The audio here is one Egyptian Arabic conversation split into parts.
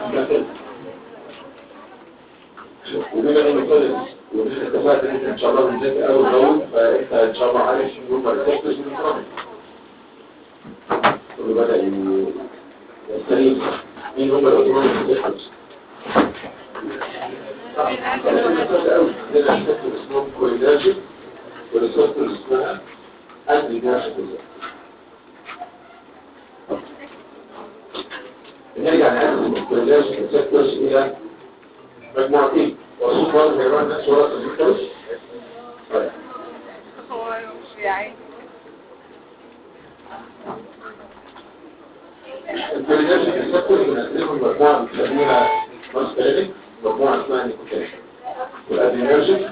وبما انه خلص ومش اتفقت ان انت ان شاء الله بنذاكر اول باول فانت ان شاء الله عارف ان هم الريسبتورز من الفرامل كله بدا يستريح مين هم الاوتونوميك ريسبتورز عندنا ريسبتور اسمهم كوينرجيك وريسبتور اسمها انتيجرافيك نرجع نقسم الكوينرجيك ريسبتورز الى مجموعتين وصول برضه هيروح نفس ورقة الريسبتورز طيب هو يعني الكوينرجيك ريسبتورز بنقسمهم مجموعة بنسميها ماستريك مجموعة اسمها نيكوتين والادرينرجيك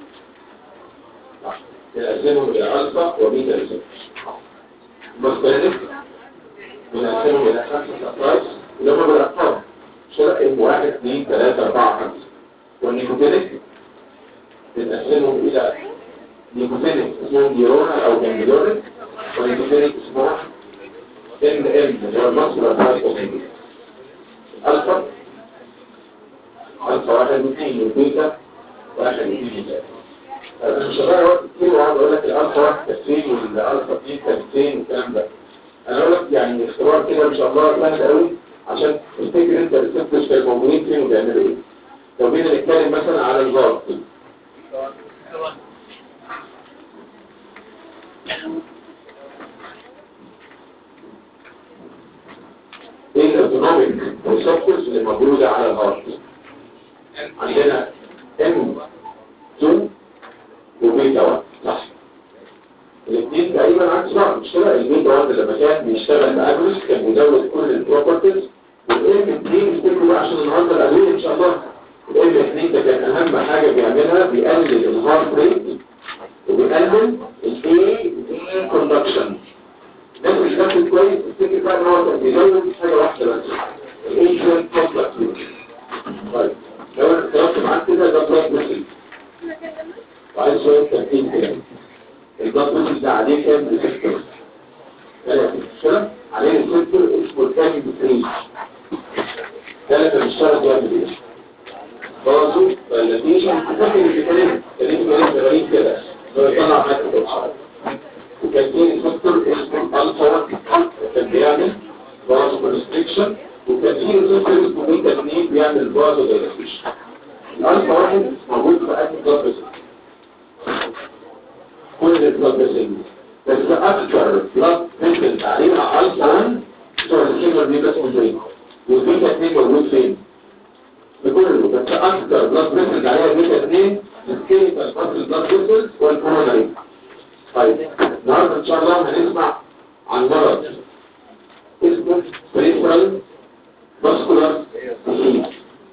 بنقسمهم الى الفا وبيتا ريسبتورز الماستريك بنقسمهم الى خمسة افراز اللي هم بالارقام شرق واحد اثنين ثلاثة أربعة خمسة والنيكوتينيك بنقسمهم إلى نيكوتينيك اسمهم نيرونا أو جانجليونيك ونيكوتينيك اسمهم ام ام اللي هو المصر الأفراز أوميجا الألفا ألفا واحد واثنين والبيتا واحد واثنين وثلاثة أنا مش هضيع وقت كتير وأقعد أقول لك الألفا واحد كالسين والألفا اثنين كالسين والكلام ده أنا أقول لك يعني اختبار كده إن شاء الله سهل قوي عشان تفتكر أنت الريسبتورز كانوا موجودين فين وبيعملوا إيه لو جينا نتكلم مثلا على الضغط ايه الاوتونوميك ريسبتورز اللي موجوده على الهارت عندنا ام 2 وبيتا 1 صح الاثنين تقريبا عكس بعض مش كده البيتا 1 لما كان بيشتغل باجلس كان بيزود كل البروبرتيز والام 2 افتكروا بقى عشان النهارده الادويه ان شاء الله الام 2 ده كان اهم حاجه بيعملها بيقلل الهارت ريت وبيقلل الاي اي كوندكشن الناس اللي كانت كويس تفتكر بقى ان هو كان بيزود حاجه واحده بس الايجنت كومبلكس طيب لو انا اختلفت معاك كده ده بلاد مسل وعايز شويه تركيز كده البلاد مسل ده عليه كام ريسبتور ثلاثه كده عليه ريسبتور اسمه الكامي 3 ثلاثه بيشتغل بيعمل ايه؟ برضه فالنتيجه فاكر الكلام كلام كلام غريب كده هو يطلع حاجه توصل وكان في ريسبتور اسمه الفا كان بيعمل برضه كونستريكشن وكان في ريسبتور اسمه بيتا 2 بيعمل برضه دايلاتيشن الالفا واحد موجود في اي بلاد فيسل كل البلاد فيسل بس اكتر بلاد فيسل عليها الفا 1 بتوع السيلفر بيبقى اسمه والبيتا 2 موجود فين؟ بكله بس اكتر بلاد فيسلز عليها بيتا 2 السكيلتال ماسل بلاد فيسلز والكوروناري طيب النهارده ان شاء الله هنسمع عن مرض اسمه بريفرال فاسكولار ديزيز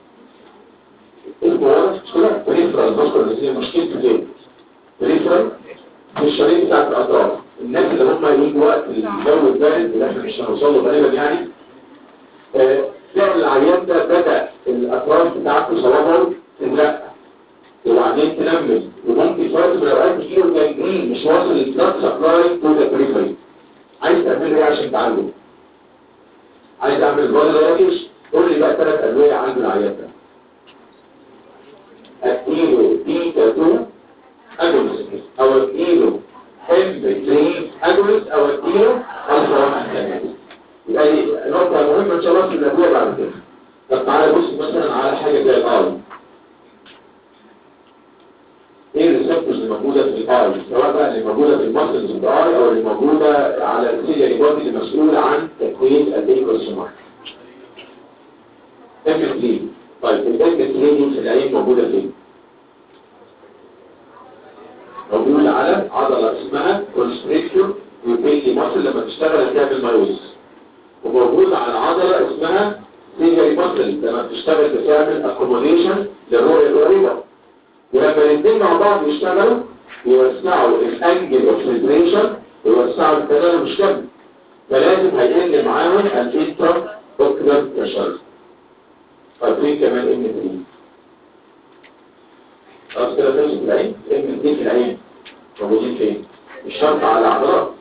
اسمه مرض مشكله بريفرال فاسكولار ديزيز مشكلته فين؟ بريفرال في الشرايين بتاعت الاطراف الناس اللي هم يجوا وقت الجو البارد اللي احنا مش هنوصل له غالبا يعني آه، فعل العيان ده بدأ الأطراف بتاعته صوابعه تزرق وبعدين تنمل وممكن في وقت من الأوقات يجيله جانجرين مش واصل البلاد سبلاي تو ذا بريفري عايز تعمل ايه عشان تعالجه؟ عايز اعمل بودي دايلاتيشن قول لي بقى ثلاث أدوية عند العيان ده أكيلو بيتا 2 أجونست أو أكيلو ام 3 أجونست أو أكيلو ألفا 1 يعني نقطة مهمة إن شاء الله في الأدوية بعد كده طب تعالى بص مثلا على حاجة زي الآي إيه الريسبتورز اللي موجودة في الآي سواء بقى اللي موجودة في المسلز الآي أو اللي موجودة على السيلياري بودي اللي مسؤول عن تكوين الإيكوسومات ام 3 طيب الام 3 دي في العين موجودة فين؟ موجودة على عضلة اسمها كونستريكتور يوبيلي ماسل لما تشتغل تعمل مايوز وموجود على عضلة اسمها سيجري ماسل لما بتشتغل بتعمل اكوموديشن للرؤية القريبة ولما الاثنين مع بعض يشتغلوا يوسعوا الانجل اوف فيبريشن ويوسعوا الكلام مش كامل فلازم هيقل معاهم الانترا اوكلر بريشر فاكرين كمان ام 3 خلاص كده خلصت العين ام 2 في العين موجودين فين؟ مش شرط على عضلات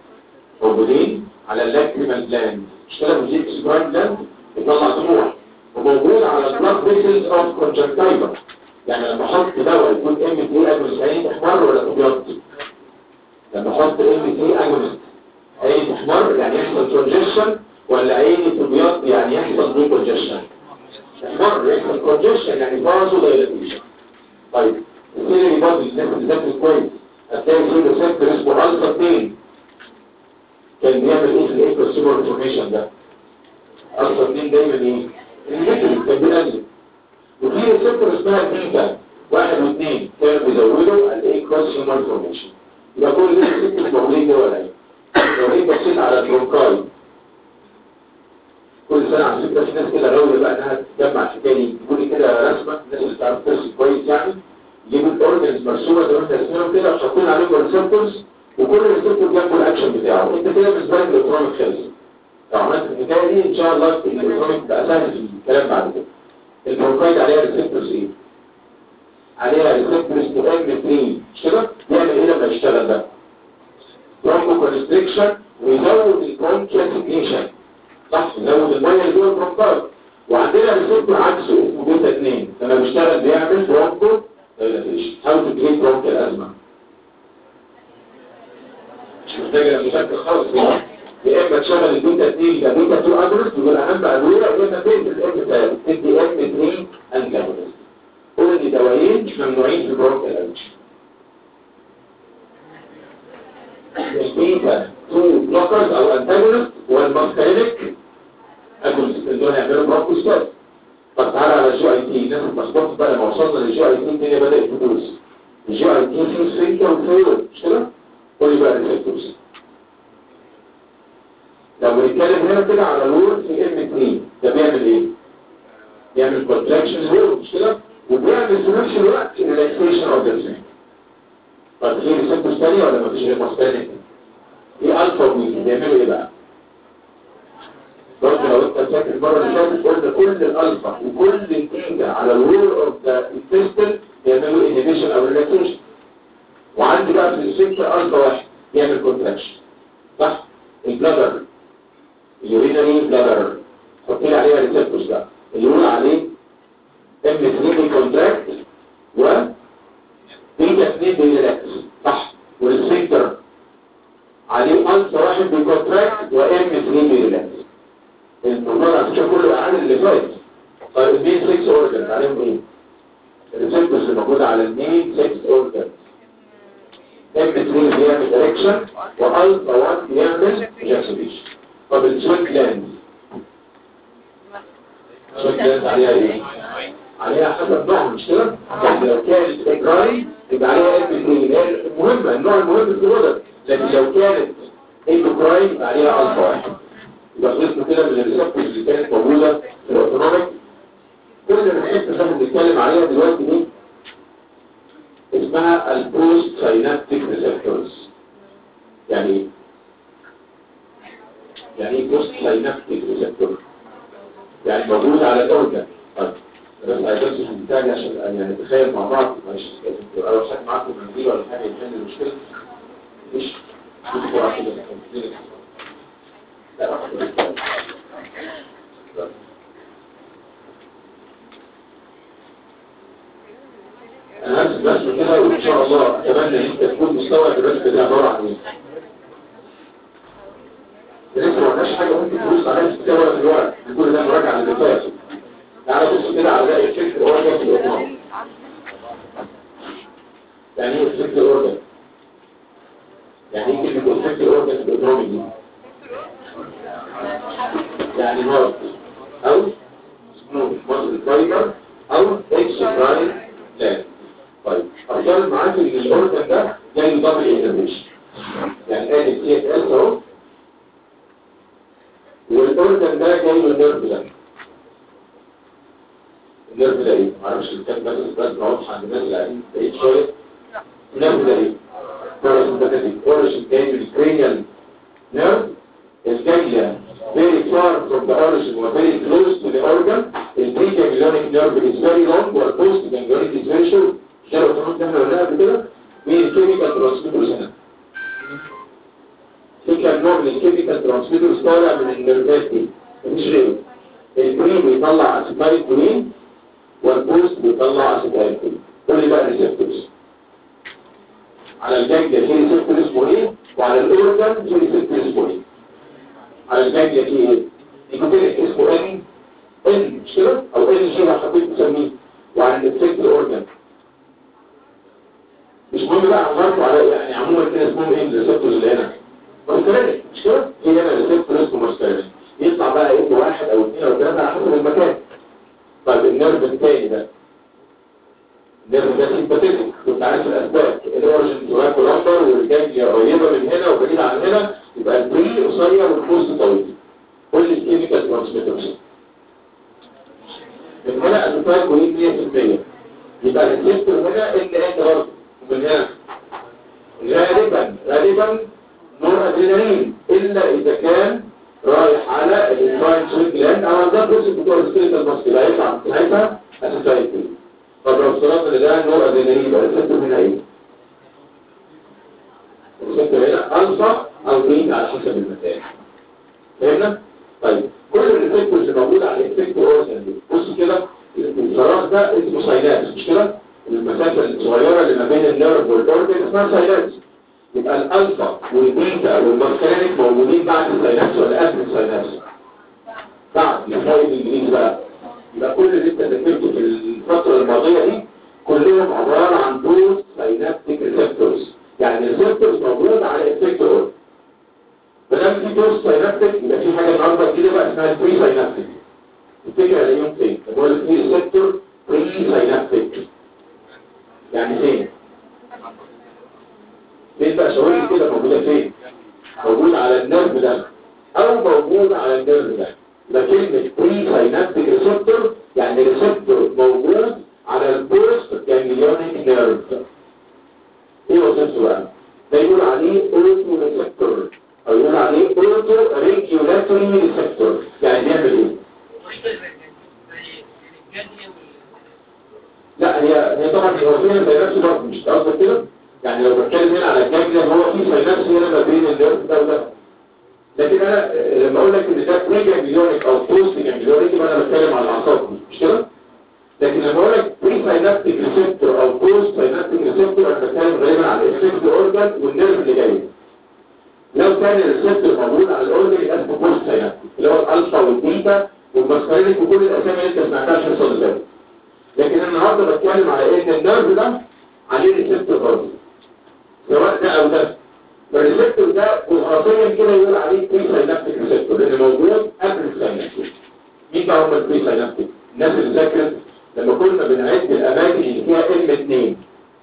موجودين على اللاكريمال جلاند اشتغل مزيد اسبراين جلاند بيطلع دموع موجود على البلاد فيسلز اوف كونجكتيفا يعني لما احط دواء يكون ام تي اجونست عيني تحمر ولا تبيض لما احط ام تي اجونست عيني تحمر يعني يحصل كونجكشن ولا عيني تبيض يعني يحصل دي كونجكشن تحمر يحصل كونجكشن يعني فازو دايلاتيشن طيب السيري بادي الناس اللي ذاكرت كويس هتلاقي فيه ريسبتور اسمه الفا 2 كان بيعمل ايه في الايكوسيمور انفورميشن ده الفا 2 دايما ايه النيجاتيف كان بيقلل وفي ريسبتور اسمها بيتا واحد واثنين كانوا بيزودوا الايكوسيمور انفورميشن يبقى كل ده ريسبتور موجودين جوه العين لو جيت بصيت على البرونكاي كل سنه على فكره في ناس كده غاويه بقى انها تجمع الحكايه دي يقول لي كده رسمه الناس اللي تعرف ترسم كويس يعني يجيبوا الاورجنز مرسومه زي ما احنا رسمناهم كده وحاطين عليهم ريسبتورز وكل ريسبتور جنبه الاكشن بتاعه انت كده بالنسبه لك الالكترونيك خلص لو عملت الحكايه دي ان شاء الله الالكترونيك بقى سهل في الكلام بعد كده البروكايد عليها ريسبتورز ايه؟ عليها ريسبتورز تو ام 3 مش كده؟ بيعمل ايه لما يشتغل ده؟ برونكو كونستريكشن ويزود البرونكيال سكريشن صح يزود الميه اللي جوه البرونكايد وعندنا ريسبتور عكسه اسمه بيتا 2 لما بيشتغل بيعمل برونكو دايلاتيشن هاو تو كريت برونكيال ازمه مش محتاجه مذاكره خالص يعني يا اما تشغل البيتا 2 يبقى بيتا 2 اجرس دول اهم ادويه يا اما تدي الام 3 تدي ام 3 انتاجونست كل دي دوايين ممنوعين في البرونكيال ازمه البيتا 2 بلوكرز او انتاجونست والماسكارينيك اجونست دول هيعملوا برونكوستاز طب تعالى على الجي اي تي الناس اتلخبطت بقى لما وصلنا للجي اي تي الدنيا بدات تدوس الجي اي تي فيه سفنكتر وفلويد مش كده؟ قول لي بقى الريسبتورز لو بنتكلم هنا كده على الورد في ام 2 ده بيعمل ايه؟ بيعمل كونتراكشن وورد مش كده؟ وبيعمل في نفس الوقت ريلاكسيشن اوف ذا طب في ريسبتورز ثانيه ولا مفيش غير ماسكارينيك؟ ايه الفا وبيتا بيعملوا ايه بقى؟ برضه لو انت فاكر المره اللي فاتت قلنا كل الالفا وكل البيتا على الوول اوف ذا انتستين بيعملوا انهبيشن او ريلاكسيشن وعندي بقى في السنتر الفا واحد بيعمل كونتراكشن صح البلادر اليورينري بلادر حط لي عليها ريسبتورز بقى اللي يقول عليه ام 3 كونتراكت و بيتا 2 بيريلاكس صح والسنتر عليه الفا واحد بيكونتراكت وام 3 بيريلاكس الموضوع على فكره كله اعلى اللي فات طيب المين 6 اورجن عليهم ايه الريسبتورز اللي موجوده على المين 6 اورجن ام 3 بيعمل اريكشن والفا 1 بيعمل اجاكسيليشن طب السويت جلاند السويت جلاند عليها ايه عليها حسب نوعها مش كده يعني لو كانت اجراي يبقى عليها ام 3 المهمه النوع المهم في الولد لكن لو كانت اندوكراين يبقى عليها الفا 1 يبقى خلصنا كده من الريسبتورز اللي كانت موجودة في الاوتونوميك كل الريسبتورز اللي احنا بنتكلم عليها دلوقتي دي اسمها البوست ساينابتيك ريسبتورز يعني ايه؟ يعني ايه بوست ساينابتيك ريسبتور؟ يعني موجودة على الاورجن طيب بس عايزين في البتاع عشان يعني نتخيل مع بعض معلش انا لو شايف معاكم منديل ولا حاجه يحل المشكله مش مش بسرعه كده انا همسك بس كده وان شاء الله اتمنى ان انت تكون مستوعب الرسم ده عباره عن ايه لسه ما عندناش حاجه ممكن تبص عليها في الورق في الورق كل ده مراجعه اللي فات تعالى بص كده على باقي الفكر اورجن في الاوتومات يعني ايه الفكر اورجن يعني ايه كلمه الفكر اورجن في الاوتومات دي يعني نار او سموث مصر فايبر او اكس براين لاند طيب افترض معاك ان الاورجن ده جاي دبل انترفيشن يعني ادي سي اس اس اهو والاورجن ده جاي من النيرف ده النيرف ده ايه؟ معرفش الكلام بس بس واضحه عند الناس اللي قاعدين بعيد شويه النيرف ده ايه؟ باراسمباتيك اوريجن جاي من الكرينيال نيرف is ganglia very far from the origin or very close to the organ. The preganglionic nerve is very long or post-ganglionic is very short. ده لو تنون احنا قلناها قبل كده مين الكيميكال ترانسميترز هنا؟ في كان نوع من الكيميكال ترانسميترز طالع من النيرفات دي مفيش غيره البري بيطلع اسيتايل كولين والبوست بيطلع اسيتايل كولين قول لي بقى الريسبتورز على الجاجلة في ريسبتور اسمه ايه وعلى الاورجان في ريسبتور اسمه ايه على الجاجلة في ايه نيكوتينيك اسمه ان ان مش كده او ان جي لو حبيت تسميه وعلى الافكت اورجان مش مهم بقى عمرته على يعني عموما كده اسمهم ايه الريسبتورز اللي هنا ماسكرينيك مش كده في هنا ريسبتور اسمه ماسكرينيك يطلع بقى ايه واحد او اثنين او ثلاثة على حسب المكان طيب النيرف الثاني ده النيرف ده سيمباتيك كنت عارف الاسباب الاوريجن جواك لمبر والجانجليا قريبه من هنا وبعيده عن هنا يبقى البري قصير والبوست طويل كل الكيميكال ترانسميترز من هنا اسيتايل كولين 100% يبقى الريسبتور هنا ان ان برضه ومن هنا غالبا غالبا نور ادرينالين الا اذا كان رايح على الانتراين سويت جلاند او ده بروسيس بتوع السكيلتال ماسكل هيطلع ساعتها اسيتايل كولين طب لو افترضنا ان ده نور ادرينالين يبقى الريسبتور هنا ايه؟ الريسبتور هنا الفا او بيتا على حسب المكان فهمنا؟ طيب كل الريسبتورز اللي موجوده على الافكتور اورجن دي بص كده الفراغ ده اسمه ساينابس مش كده؟ المسافه الصغيره اللي ما بين النيرف والاورجن اسمها ساينابس يبقى الالفا والبيتا والماسكرينيك موجودين بعد الساينابس ولا قبل الساينابس؟ بعد يحاول الانجليزي بقى يبقى كل اللي انت ذاكرته في الفتره الماضيه دي كلهم عباره عن دوز ساينابتيك ريسبتورز يعني ريسبتورز موجوده على الافكتور ما دام في دوز ساينابتيك يبقى في حاجه النهارده كده بقى اسمها بري ساينابتيك الفكره الاقيهم فين؟ بقول لك في ريسبتور بري ساينابتيك يعني فين؟ فين بقى شاور لي كده موجوده فين؟ موجود على النيرف ده او موجود على النيرف ده يبقى كلمه بري ساينابتيك ريسبتور يعني ريسبتور موجود على البوست جانجليونيك نيرف ايه وظيفته بقى؟ ده يقول عليه اوتو ريسبتور او يقول عليه اوتو ريجولاتوري ريسبتور يعني بيعمل ايه؟ لا هي هي طبعا هو فيها ساينابس برضه مش قصدك كده يعني لو بتكلم هنا على الجانجليا هو في ساينابس هنا ما بين النيرف ده وده لكن انا لما اقول لك ان ده بري جانجليونيك او بوست جانجليونيك يبقى انا بتكلم على الاعصاب دي مش كده لكن لما اقول لك بري ساينابتيك ريسبتور او بوست ساينابتيك ريسبتور انا بتكلم غالبا على الافكت اورجان والنيرف اللي جاي لو كان الريسبتور موجود على الاورجان يبقى اسمه بوست ساينابتيك اللي هو الالفا والبيتا والماسكارينيك وكل الاسامي اللي انت سمعتها في الحصه اللي فاتت لكن النهارده بتكلم على ايه ان النيرف ده عليه ريسبتور برضه سواء ده او ده فالريسبتور ده وخاصيا كده يقول عليه بري ساينابتيك ريسبتور لان موجود قبل الساينابتيك مين بقى هم البري ساينابتيك الناس اللي ذاكرت لما كنا بنعد الاماكن اللي فيها ام 2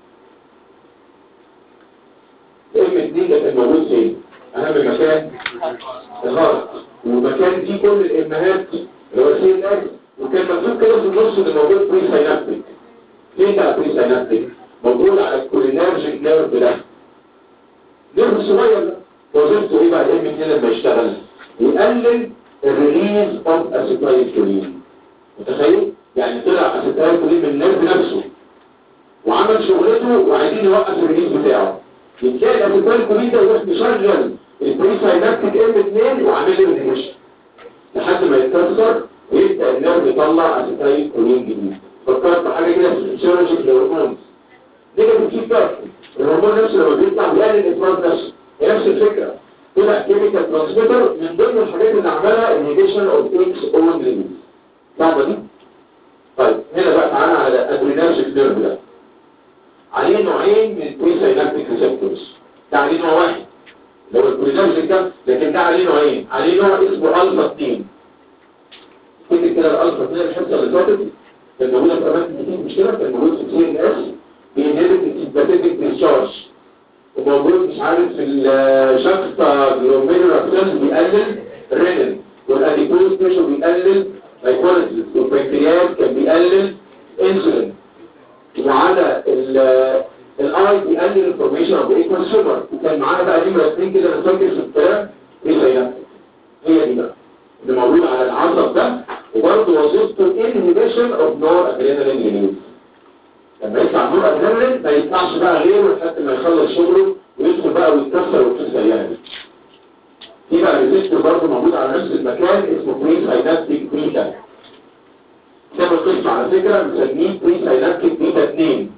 ام 2 ده كان موجود فين اهم مكان الهارت ومكان دي كل الامهات اللي هو سي ان اس وكان مكتوب كده في النص ان موجود بري ساينابتيك فين بقى بري ساينابتيك موجود على الكولينرجيك نيرف ده نيرف صغير ده وظيفته ايه بقى الام 2 لما يشتغل يقلل الريليز اوف اسيتايل كولين متخيل يعني طلع اسيتايل كولين من النيرف نفسه وعمل شغلته وعايزين يوقف الريليز بتاعه يتلاقي الاسيتايل كولين ده يروح مشغل البري ساينابتيك ام 2 وعامل له انهيشن لحد ما يتكسر ويبدا النيرف يطلع اسيتايل كولين جديد فكرت بحاجه كده في الفسيولوجي الهرمونز نيجاتيف فيدباك الهرمون نفسه لما بيطلع بيقلل الافراز نفسه هي نفس الفكره طلع كيميكال ترانسميتر من ضمن الحاجات اللي عملها انهيبيشن اوف اكس اون ريليز صعبه دي طيب هنا بقى تعالى على ادرينرجيك نيرف ده عليه نوعين من البري ساينابتيك ريسبتورز ده عليه نوع واحد اللي هو البرينرجيك ده لكن ده عليه نوعين عليه نوع اسمه الفا 2 فكر كده الالفا 2 الحصه اللي فاتت كان موجوده في اماكن كتير مش كده كان موجود في سي ان اس بينهبت السيمباتيك ديسشارج وموجود مش عارف في الشخص جلوميرولار سيلز بيقلل رينين والاديبوز تيشو بيقلل لايكوليسيس والبنكرياس كان بيقلل انسولين وعلى الاي بيقلل الفورميشن اوف ايكوال سوبر وكان معانا بقى نمره اثنين كده انا فاكر في الكلام ايه هي هي دي بقى اللي موجود على العصب ده وبرضه وظيفته انهبيشن اوف نور ادرينالين ريليز لما يطلع نور ادرينالين ما يطلعش بقى غيره لحد ما يخلص شغله ويدخل بقى ويتكسر ويتكسر يعني في بقى ريزيستور برضه موجود على نفس المكان اسمه بري ساينابتيك بيتا كتاب القسم على فكرة مسميه بري ساينابتيك بيتا 2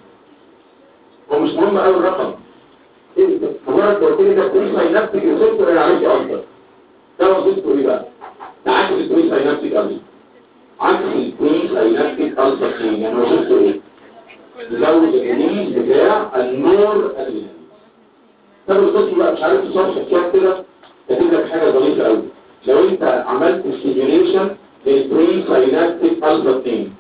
هو مش مهم قوي الرقم مجرد ما قلت لي ده بري ساينابتيك ريسبتور انا عرفت اكتر ده وظيفته ايه بقى؟ ده عكس البري ساينابتيك ألسر عكس البري ساينابتيك ألسر يعني وظيفته ايه؟ يزود الريليز بتاع النور الريليز طب القسم بقى مش عارف تصرف كام كده كاتب لك حاجه ظريفه قوي لو انت عملت ستيميوليشن للبري ساينابتيك ألسر 2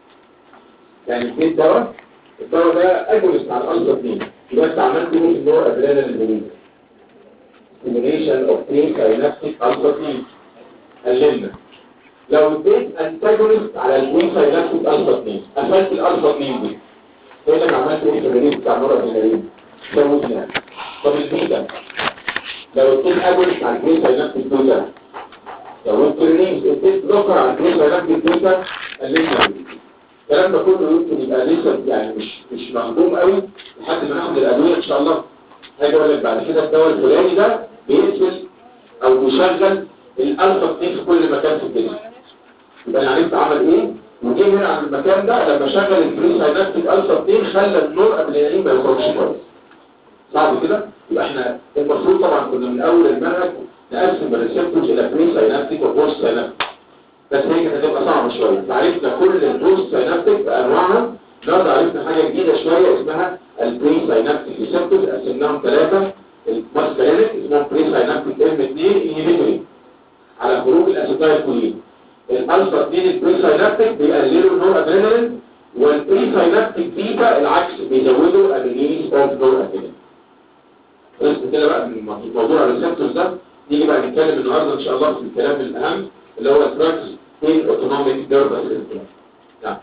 يعني اديت دواء الدواء ده اجونست على الألسر 2 يبقى انت عملت ايه في النور ادرينال ريليز stimulation of pre-synaptic alpha 2 قللنا لو اديت انتاجونست على البري-synaptic alpha 2 قفلت الالفا 2 دي يقول لك عملت ايه في الريليز بتاع النور ادرينالين سوينا طب البيتا لو اديت اجونست على البري-synaptic بيتا لو اديت ريليز اديت بلوكر على البري-synaptic بيتا قللنا الكلام ده كله يمكن يبقى لسه يعني مش مش مهضوم قوي لحد ما ناخد الادويه ان شاء الله هاجي اقول لك بعد كده الدواء الفلاني ده بيقفل او بيشغل الالفا 2 في كل مكان في الجسم يبقى انا عرفت عمل ايه وجه هنا عند المكان ده لما شغل البري ساينابتيك الفا 2 خلى النور ادرينالين ما يخرجش كويس صعب كده يبقى احنا المفروض طبعا كنا من اول المنهج نقسم الريسبتورز الى بري ساينابتيك وبوست ساينابتيك بس هي كانت هتبقى صعبه شويه عرفنا كل البوست ساينابتيك بانواعها النهارده عرفنا حاجه جديده شويه اسمها البري ساينابتيك ريسبتورز قسمناهم ثلاثه الماسكارينيك اسمهم بري ساينابتيك ام 2 انهبيتوري على خروج الاسيتايل كولين الالفا 2 البري ساينابتيك بيقللوا النور ادرينالين والبري ساينابتيك بيتا العكس بيزودوا الريليز اوف نور ادرينالين بس كده بقى من موضوع الريسبتورز ده نيجي بقى نتكلم النهارده ان شاء الله في الكلام الاهم اللي هو ترانس ان اوتونوميك نيرفس سيستم نعم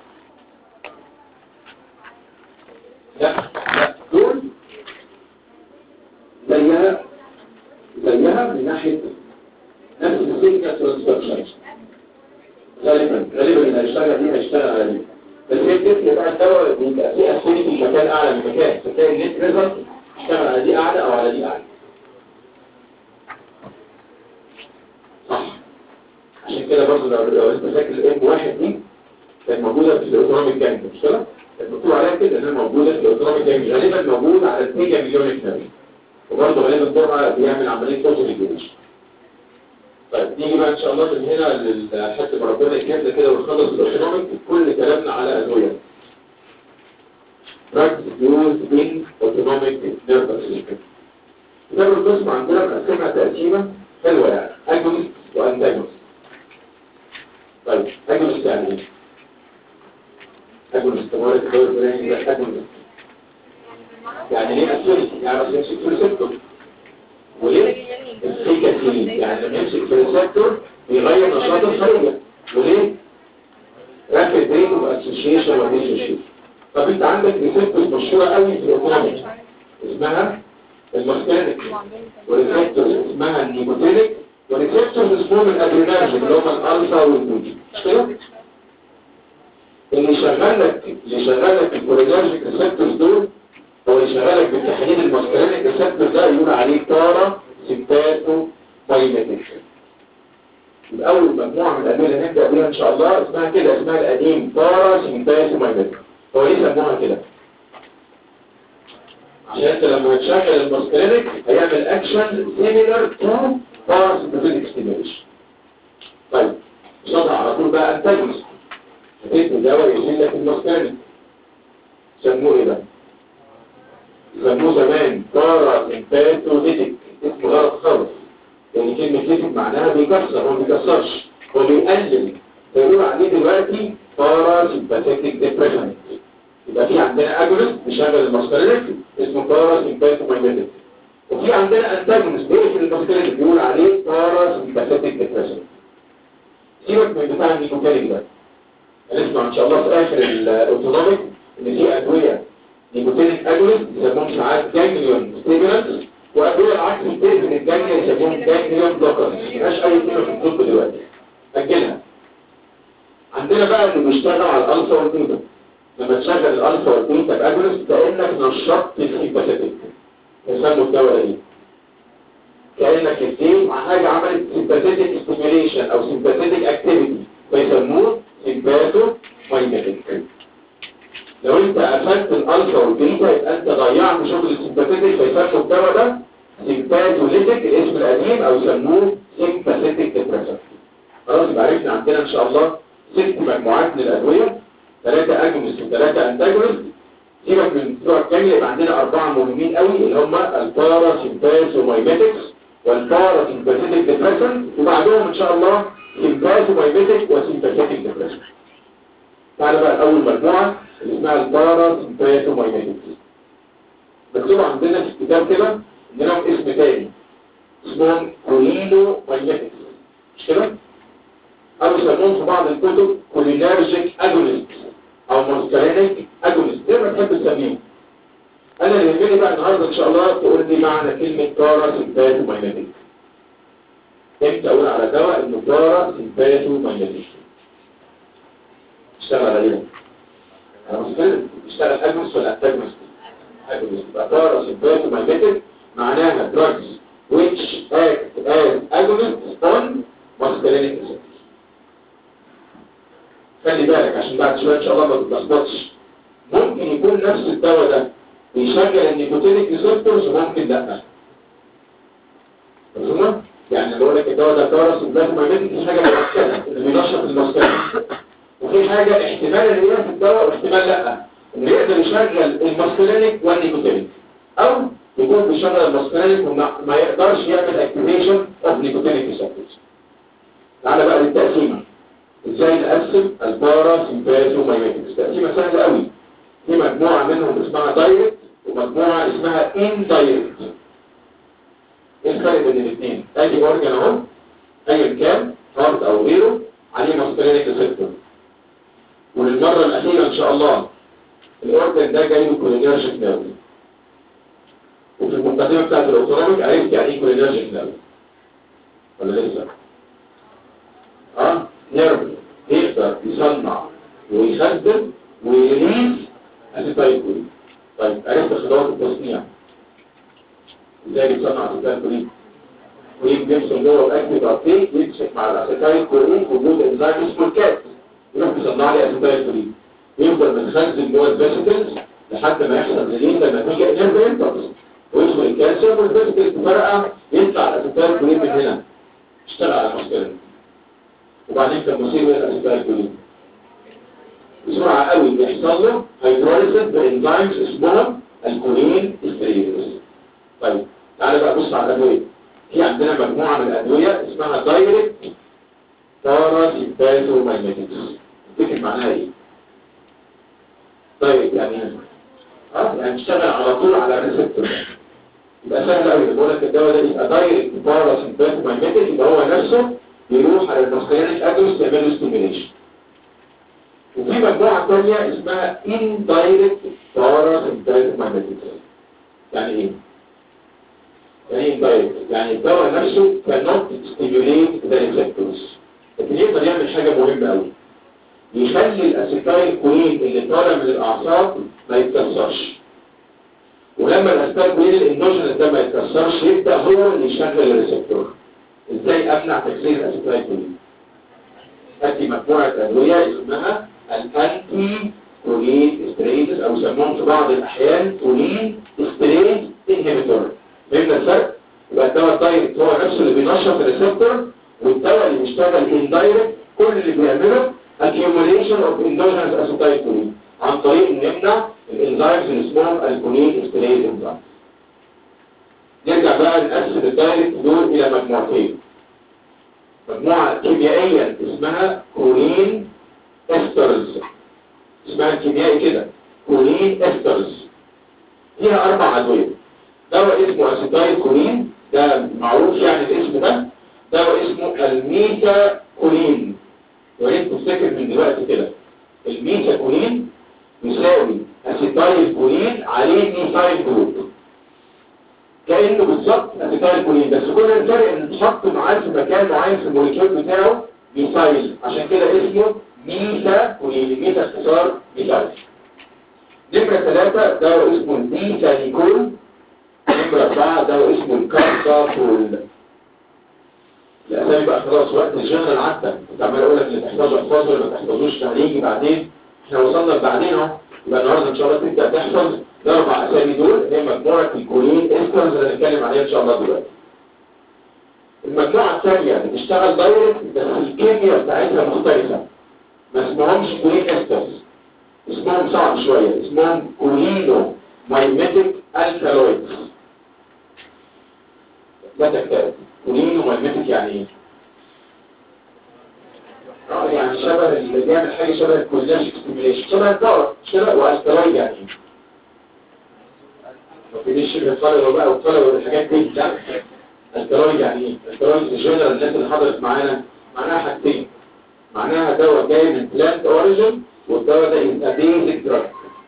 لا لا دول زيها زيها من ناحية نفس السيجنال ترانسفيرشن غالبا غالبا اللي هيشتغل دي هيشتغل على دي بس هي بتفرق بقى الدواء بيبقى فيه اسيدي في مكان اعلى من مكان فتلاقي النت ريزلت اشتغل على دي اعلى او على دي اعلى صح عشان كده برضه لو لو انت فاكر الام واحد دي كانت موجوده في الاوتونوميك جانج مش كده؟ كانت مكتوب عليها كده انها موجوده في الاوتونوميك جانج غالبا موجود على البيجا مليون نبي وبرضه غالبا الجرعه بيعمل عمليه توتال ريجوليشن طيب نيجي بقى ان شاء الله من هنا لحد ما ربنا يكرمنا كده ونخلص الاوتونوميك كل كلامنا على ادويه drugs used in autonomic nervous system كتاب القسم عندنا مقسمها تقسيمه حلوه يعني اجونست وانتاجونست طيب اجونست يعني ايه؟ اجونست موارد الدور الفلاني ده اجونست يعني ليه اسيرتي يعني بس يمسك في الريسبتور وليه السيكاتين يعني لما يمسك في الريسبتور بيغير نشاط الخليه وليه رابيد ريت اوف اسوشيشن وديسوشيشن طب انت عندك ريسبتور مشهوره قوي في الاوتونوميك اسمها المسكانيك وريسبتور اسمها النيكوتينيك وريسبتورز اسمهم الادرينالين اللي هم الالفا والبيتا مش كده اللي شغال لك اللي شغال لك الكولينرجيك ريسبتورز دول هو اللي شغال لك بالتحديد المسكرينيك ريسبتور ده يقول عليه تارا سيمباتو بايميتيك يبقى اول مجموعه من الادويه اللي هنبدا بيها ان شاء الله اسمها كده اسمها القديم تارا سيمباتو بايميتيك هو ليه سموها كده عشان انت لما تشغل المسكرينيك هيعمل اكشن سيميلر تو باراسيمباتيك ستيميوليشن طيب شطع على طول بقى انتاجونست هتدي دواء يشيل لك المسكرينيك سموه ايه ده سموه زمان باراسيمباتوليتيك اسمه غلط خالص يعني كلمة ليتيك معناها بيكسر هو ما بيكسرش هو بيقلل فيقول عليه دلوقتي باراسيمباتيك ديبريشن يبقى في عندنا اجونست بيشغل المسكرينيك اسمه باراسيمباتومايميتيك وفي عندنا انتاجونست بيقفل المسكرينيك بيقول عليه باراسيمباتيك ديبريشن سيبك من بتاع النيكوتينيك ده هنسمع ان شاء الله في اخر الاوتونوميك ان في ادويه نيكوتينيك اجونست يسموهم ساعات جانجليون ستيمولانت وادويه العكس التاني من الجانجليون يسموهم جانجليون بلوكرز مفيهاش اي قيمه في الطب دلوقتي اجلها عندنا بقى اللي بيشتغل على الالفا والبيتا لما تشغل الالفا والبيتا باجونست كانك نشطت السيمباثيك يسموا الدواء ايه كأنك اديت مع حاجة عملت sympathetic stimulation او sympathetic activity فيسموه sympatho mimetic لو انت قفلت الالفا والبيتا يبقى انت ضيعت شغل السيمباثيتك فيسموا الدواء ده سيمباثوليتك الاسم القديم او يسموه سيمباثيتك ديبريسنت خلاص يبقى عرفنا عندنا ان شاء الله ست مجموعات من الادويه ثلاثه اجونست وثلاثه انتاجونست سيبك من بتوع الكامل يبقى عندنا اربعه مهمين قوي اللي هم البارا سيمباثومايميتكس والبارا سيمباثيتك ديبريسنت وبعدهم ان شاء الله سيمباثومايميتك وسيمباثيتك ديبريسنت تعالى بقى اول مجموعه اللي اسمها البارا سيمباثومايميتكس مكتوب عندنا في الكتاب كده ان لهم اسم تاني اسمهم كولينو مايميتكس مش كده؟ او يسموهم في بعض الكتب كولينرجيك اجونست او مونسترينيك اجونست زي ما تحب تسميهم انا اللي يهمني بقى النهارده ان شاء الله تقول لي معنى كلمه بارا سيمباثومايميتكس امتى اقول على دواء انه بارا سيمباثومايميتكس اشتغل على ايه؟ انا مستند اشتغل اجونست ولا انتاجونست agonist يبقى parasympathomagnetic معناها drugs which act as agonists on muscarinic receptors خلي بالك عشان بعد شويه ان شاء الله ما تتلخبطش ممكن يكون نفس الدواء ده بيشغل النيكوتينيك ريسبتورز وممكن لا مفهومه؟ يعني لو لك الدواء ده parasympathomagnetic دي حاجه مؤكده اللي بينشط المسكرين وفي حاجه احتمال ان هي في الدواء واحتمال لا انه يقدر يشغل الماسكولينيك والنيكوتينيك او يكون بيشغل الماسكولينيك وما يقدرش يعمل اكتيفيشن اوف نيكوتينيك ريسبتورز تعالى بقى للتقسيمه ازاي نقسم البارا سيمباثومايميتكس تقسيمه سهله قوي في مجموعه منهم اسمها دايركت ومجموعه اسمها ان دايركت ايه الفرق بين الاثنين ادي اورجن اهو ايا كان هارت او غيره عليه ماسكولينيك ريسبتور وللمره الاخيره ان شاء الله الاورجن ده جاي له كولينرجيك نيرف وفي المقدمه بتاعت الاوتونوميك عرفت يعني ايه كولينرجيك نيرف ولا لسه اه نيرف يقدر يصنع ويخزن ويريز اسيتايل كولين طيب عرفت خطوات التصنيع ازاي بيصنع اسيتايل كولين كولين بيمسك جوه الاكتيف ابتيك يمسك مع الاسيتايل كولين وجود انزيم اسمه الكات يروح يصنع لي اسيتايل كولين يفضل متخزن جوه الفيسيكلز لحد ما يحصل ريليز لما تيجي انرف امبلس ويدخل الكالسيوم والفيسيكلز تفرقع يطلع الاسيتايل كولين من هنا اشتغل على المسكرين وبعدين كان مصير الاسيتايل كولين بسرعه قوي بيحصل له هيدروليسيس بانزيمز اسمهم الكولين استريز طيب تعالى بقى بص على الادويه في عندنا مجموعه من الادويه اسمها دايركت باراسيمباثومايميتكس تفتكر معناها ايه طيب يعني اه يعني تشتغل على طول على الريسبتور يبقى سهل قوي بقول لك الدواء ده يبقى دايركت باراسيمباثومايميتك يبقى هو نفسه يروح على المسكرينيك اجونست يعمل له ستيميليشن وفي مجموعه ثانيه اسمها اندايركت باراسيمباثومايميتك يعني ايه؟ يعني ايه اندايركت؟ يعني الدواء نفسه cannot stimulate the receptors لكن يقدر يعمل حاجه مهمه قوي يخلي الاسيتايل كولين اللي طالع من الاعصاب ما يتكسرش ولما الاسيتايل كولين الاندوجينس ده ما يتكسرش يبدا هو اللي يشغل الريسبتور ازاي امنع تكسير الاسيتايل كولين ادي مجموعه ادويه اسمها الانتي كولين استريتس او يسموهم في بعض الاحيان كولين استريت انهبيتور فهمنا الفرق يبقى الدواء الدايركت هو نفسه اللي بينشط الريسبتور والدواء اللي بيشتغل اندايركت كل اللي بيعمله accumulation of endogenous acetylcholine عن طريق نمنع الانزيمز اللي اسمهم الكولين استريز انزيم نرجع بقى نقسم الدايركت دول الى مجموعتين مجموعه كيميائيا اسمها كولين استرز اسمها الكيميائي كده كولين استرز فيها اربع ادويه دواء اسمه اسيتايل كولين ده معروف يعني الاسم ده دواء اسمه الميتا كولين وريت تفتكر من دلوقتي كده الميتا كولين يساوي اسيتايل كولين عليه ميثايل جروب كانه بالظبط اسيتايل كولين بس كل الفرق ان اتحط معاه في مكان معين في الموليكيول بتاعه ميثايل عشان كده اسمه ميتا كولين ميتا اختصار ميثايل نمرة ثلاثة دواء اسمه الميثانيكول نمرة نمرة أربعة ده اسمه الكارسا وال الأسامي بقى خلاص وقت الجنرال عدى كنت عمال أقول لك اللي تحفظه احفظه اللي ما تحفظوش هنيجي بعدين احنا وصلنا لبعدين اهو يبقى النهارده إن شاء الله تبدأ تحفظ الأربع أسامي دول هي مجموعة الكولين إسترز اللي هنتكلم عليها إن شاء الله دلوقتي المجموعة الثانية بتشتغل دايركت بس الكيمياء بتاعتها مختلفة ما اسمهمش كولين إسترز اسمهم صعب شوية اسمهم كولينو مايميتيك الكالويدز لا تكتب كولينو مايميتيك يعني ايه؟ اه يعني شبه اللي بيعمل حاجة شبه الكولينرجيك ستيميليشن شبه الدواء شبه والكالويد يعني ايه؟ ما تجيش شبه الطلبة بقى والطلبة والحاجات دي لا الكالويد يعني ايه؟ الكالويد الجنرال الناس اللي حضرت معانا معناها حاجتين معناها دواء جاي من بلانت اوريجن والدواء ده يبقى بيزك دراج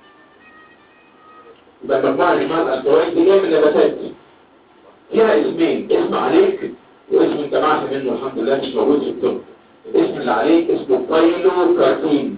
يبقى المجموعة اللي اسمها الألكالويد دي جاية من النباتات فيها اسمين اسم عليك واسم انت معفي منه الحمد لله مش موجود في الطب الاسم اللي عليك اسمه بايلو كارتين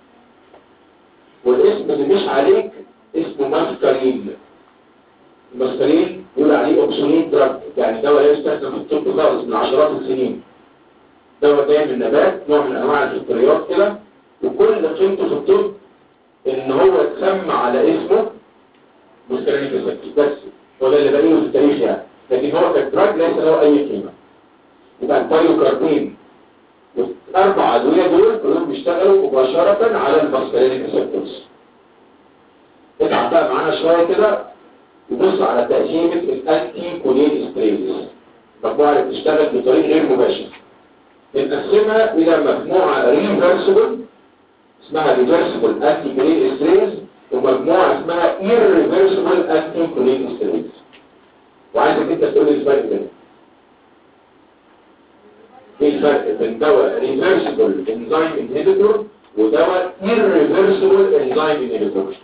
والاسم اللي مش عليك اسمه ماسكارين الماسكارين يقول عليه اوبسوليت دراج يعني دواء لا يستخدم في الطب خالص من عشرات السنين دواء جاي من نبات نوع من انواع الفطريات كده وكل قيمته في الطب ان هو اتسمى على اسمه مسكرين في السكي بس هو ده اللي بقيه في التاريخ يعني لكن هو كدراج ليس له اي قيمه يبقى البايوكاربين والاربع ادويه دول كلهم بيشتغلوا مباشره على المسكرين ريسبتورز اتعب بقى معانا شويه كده وبص على تقسيمه الانتي كولين ستريز المجموعه اللي بتشتغل بطريق غير مباشر بنقسمها الى مجموعه ريفرسبل اسمها ريفرسبل انتي كولين ستريز ومجموعة اسمها irreversible anti-colleen ستريز وعايزك انت تقول لي الفرق بينهم ايه الفرق بين دواء reversible enzyme inhibitor ودواء irreversible enzyme inhibitor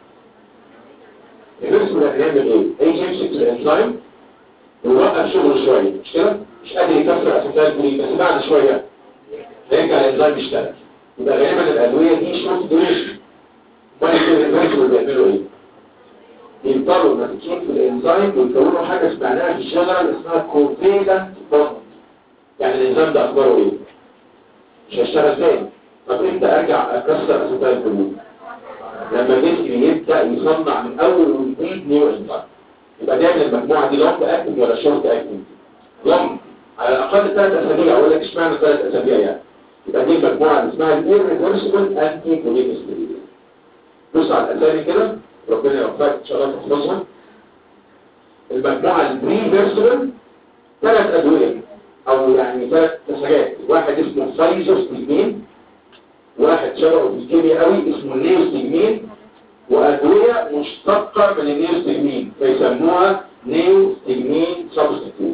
reversible هنعمل ايه؟ اي يمسك الانزيم ويوقف شغله شوية مش كده؟ مش قادر يكسر اسيتال كولين بس بعد شوية هيرجع الانزيم يشتغل يبقى غالبا الادوية دي شورت دوريشن والريفرسبل بيعملوا ايه؟ بيفضلوا ماسكين في الانزيم ويكونوا حاجه سمعناها في الجنرال اسمها كوفيلنت بوند يعني الانزيم ده اخباره ايه؟ مش هيشتغل تاني طب امتى ارجع اكسر اسيتال كولين؟ لما جسمي يبدا يصنع من اول وجديد نيو انزيم يبقى دايما المجموعه دي لونج اكتنج ولا شورت اكتنج؟ لونج على الاقل ثلاث اسابيع اقول لك اشمعنى ثلاث اسابيع يعني يبقى دي المجموعه اللي اسمها الirreversible انتي كولين ستريز بص على الأسامي كده ربنا يوفقك إن شاء الله تحفظها المجموعة الريفرسبل ثلاث أدوية أو يعني ثلاث حاجات واحد اسمه فايزوستيجمين واحد شبهه في الكيمياء قوي اسمه نيوستيجمين وأدوية مشتقة من النيوستيجمين فيسموها نيوستيجمين سبستيتيوت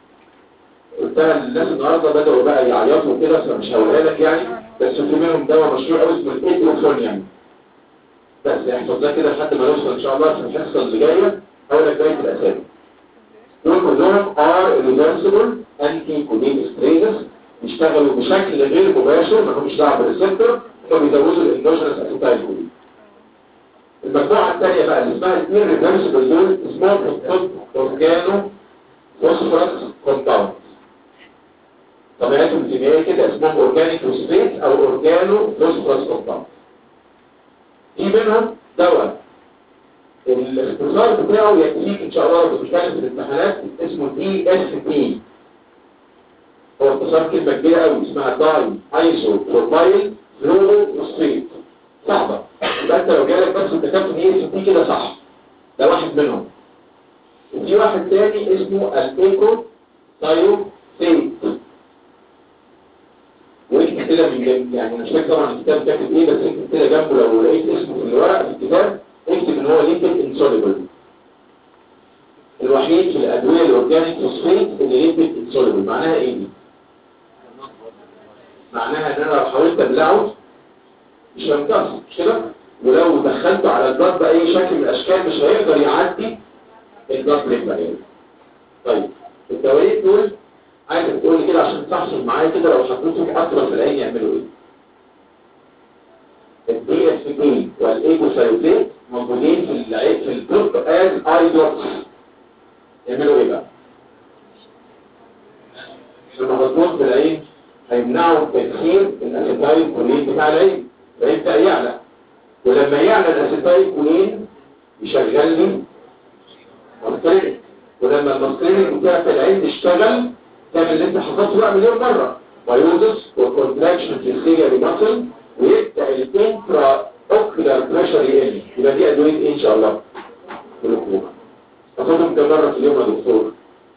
قلتها للناس النهارده بدأوا بقى يعيطوا كده فمش هقولها لك يعني بس في منهم دواء مشهور قوي اسمه الايدروفونيوم بس احفظ ده كده لحد ما نوصل ان شاء الله في الحصه اللي جايه اول لك بقيه الاسامي دول كلهم ار ريفرسبل انتي كولين ستريزز بيشتغلوا بشكل غير مباشر ما همش دعوه بالريسبتور هم بيزودوا الاندوجينس اسيتايل كولين المجموعه الثانيه بقى اللي اسمها الاثنين ريفرسبل دول اسمهم في الطب اورجانو فوسفورس كومباوند طبيعتهم الكيميائيه كده اسمهم اورجانيك فوسفيت او اورجانو فوسفورس كومباوند في منهم دواء الاختصار بتاعه يكفيك ان شاء الله لو بتتكلم في الامتحانات اسمه دي اس بي هو اختصار كلمه كبيره قوي اسمها داي ايزو بروبايل فلورو فوسفيت صعبه يبقى انت لو جالك بس انت كاتب دي اس بي كده صح ده واحد منهم وفي واحد تاني اسمه الايكو تايو فيت واكتب كده من جنب يعني مش فاكر طبعا الكتاب كاتب ايه بس اكتب كده جنبه لو لقيت اسمه في الورق في الكتاب اكتب ان هو ليبيد انسوليبل الوحيد في الادويه الاورجانيك فوسفيت اللي ليبيد انسوليبل معناها ايه دي معناها ان انا لو حاولت ابلعه مش هيمتص مش كده ولو دخلته على البلد باي شكل من الاشكال مش هيقدر يعدي البلد بريك طيب الدوايين دول عايزك تقول لي كده عشان تحصل معايا كده لو حطيتهم اطول في العين يعملوا ايه الدي اس بي والايجوسايوتيت موجودين في العين في البلوك از اي دوتس يعملوا ايه بقى لما تطلق في العين هيمنعوا تكسير الاسيتايل كولين بتاع العين فيبدا يعلى ولما يعلى الاسيتايل كولين يشغل لي ماسكرينك ولما الماسكرينك بتاعت العين تشتغل تعمل اللي انت حفظته بقى مليون مره بايوزس وكونتراكشن في السيريا ماسل ويبدا الانترا اوكلر بريشر يقل يبقى دي ادويه ايه ان شاء الله جلوكوما تاخدهم كم مره في اليوم يا دكتور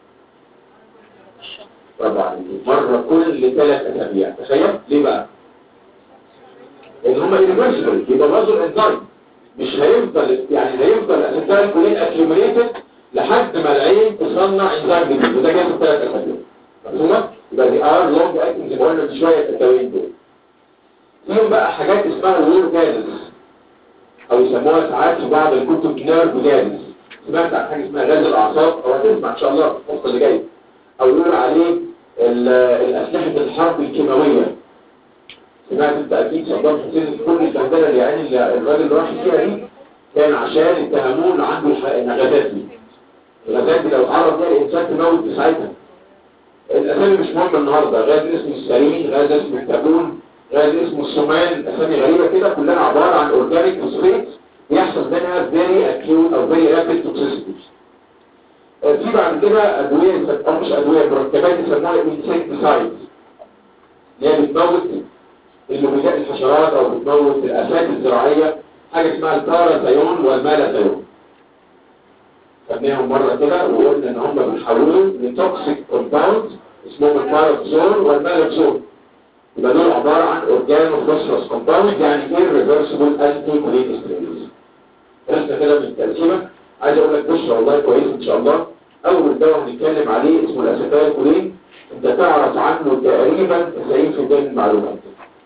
طبعا مرة كل ثلاث أسابيع تخيل ليه بقى؟ إن هما irreversible يبقى برضه الإنزايم مش هيفضل يعني هيفضل الأسيتايل كولين أكيوميليتد لحد ما العين تصنع إنزايم جديد وده جاي في ثلاث أسابيع مفهومة؟ يبقى دي ار لونج اكتنج زي ما قلنا من شوية التدوين دول فيهم بقى حاجات اسمها وور جازز أو يسموها ساعات في بعض الكتب نيرف جازز سمعت عن حاجة اسمها غاز الأعصاب أو هتسمع إن شاء الله في الفصل اللي جاي او يقول عليه ال- الاسلحه الحرب الكيماويه سمعت انت اكيد صدام حسين كل البهدله اللي يعني اللي الراجل اللي راح فيها دي كان عشان اتهموه ان عنده الح- الغازات دي الغازات دي لو اتعرض لها الانسان تموت في ساعتها الاسامي مش مهمه النهارده غاز اسمه السرين غاز اسمه التابون غاز اسمه السمان اسامي غريبه كده كلها عباره عن اورجانيك فوسفيت بيحصل منها فيري اكيوت او فيري رابيد توكسيسيتي في بعد كده ادويه او مش ادويه مركبات يسموها انسكتسايد اللي هي بتموت المبيدات الحشرات او بتموت الافات الزراعيه حاجه اسمها البارازايون والمالازايون خدناهم مره كده وقلنا ان هم بيحولوا لتوكسيك كومباوند اسمهم البارازون والمالازون يبقى دول عباره عن اورجانو فوسفورس كومباوند يعني irreversible انتي كولين ستريس درسنا كده من التقسيمه عايز اقول لك بشرى والله كويس ان شاء الله اول دواء هنتكلم عليه اسمه الاسيتايل كولين انت تعرف عنه تقريبا 90% من المعلومات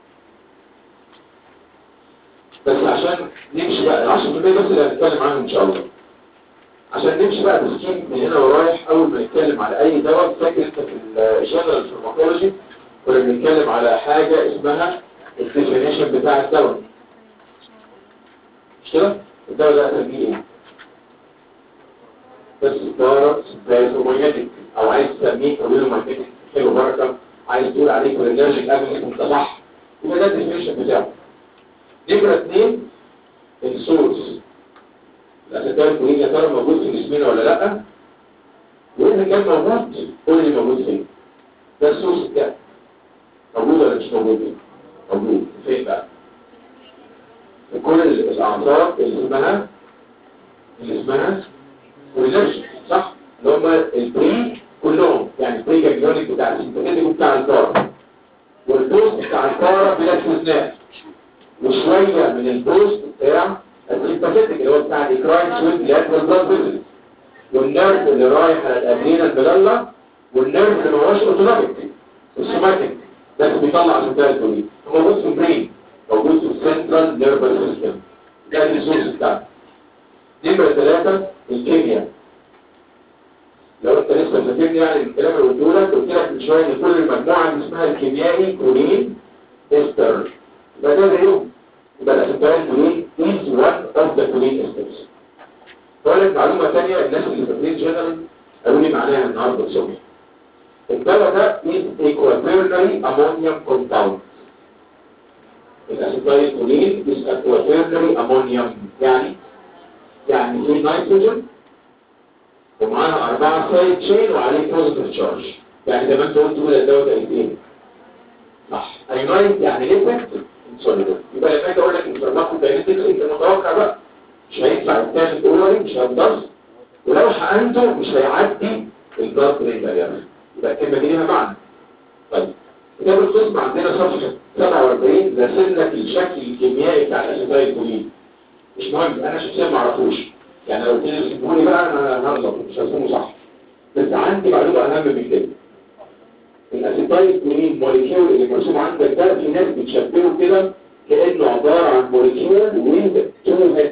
بس عشان نمشي بقى ال 10% بس اللي هنتكلم عنه ان شاء الله عشان نمشي بقى بسكيم من هنا ورايح اول ما نتكلم على اي دواء فاكر انت في الجنرال فارماكولوجي كنا بنتكلم على حاجه اسمها الديفينيشن بتاع الدواء مش كده؟ الدواء ده اسميه ايه؟ بس بارا بازومياتيك او عايز تسميه كولينوماتيك حلو بركه عايز تقول عليه كولينرجيك اجنس انت صح يبقى ده الديفينيشن بتاعه نمرة اثنين السورس الاسيتال كولين يا ترى موجود في جسمنا ولا لا واذا كان موجود قول لي موجود فين ده السورس بتاعه موجود ولا مش موجود موجود فين بقى في كل الاعصاب اللي اسمها اللي اسمها والنرجي صح اللي هم البري كلهم يعني البري جانجلونيك بتاع السيمباتيك بتاع الكارا والبوست بتاع الكارا بلا استثناء وشويه من البوست بتاع السيمباتيك اللي هو بتاع الاكراين سويت لاترال بلاد فيزل والنيرف اللي رايح على الادرينا البلالة والنيرف اللي ما هوش اوتونوميك السوماتيك ده اللي بيطلع اسيتال كولين هو موجود في البرين موجود في السنترال نيرفال سيستم ده الريسورس بتاعته نمرة ثلاثة الكيمياء لو انت لسه فاكرني يعني الكلام اللي قلته لك قلت لك من شويه ان كل المجموعه اللي اسمها الكيميائي كولين استر يبقى ده زيهم يبقى الاسيتال كولين is one of the كولين استرز بقول لك معلومه ثانيه الناس اللي فاكرين جنرال قالوا لي معناها النهارده الصبح الدواء ده is a quaternary ammonium compound الاسيتال كولين is a quaternary ammonium يعني يعني في نيتروجين ومعاها أربعة سايد تشين وعليه بوزيتيف تشارج يعني زي ما انت قلت كده الدواء ده ايه صح ايونايز يعني ليبيد انسوليبل يبقى لما اجي اقول لك الفارماكو داينيتكس انت متوقع بقى مش هيطلع الثالث اورالي مش هيضر ولو حقنته مش هيعدي البلاد برين بارير يبقى الكلمه دي ليها معنى طيب كتاب القسم عندنا صفحه 47 راسل لك الشكل الكيميائي بتاع الاسيتايل كولين مش مهم انا شخصيا ما اعرفوش يعني لو قلت لي سيبوني بقى انا هغلط مش هفهمه صح بس عندي معلومه اهم من كده الاسيتايل كولين موليكيول اللي مرسوم عندك ده في ناس بتشبهه كده كانه عباره عن موليكيول ويز تو هيد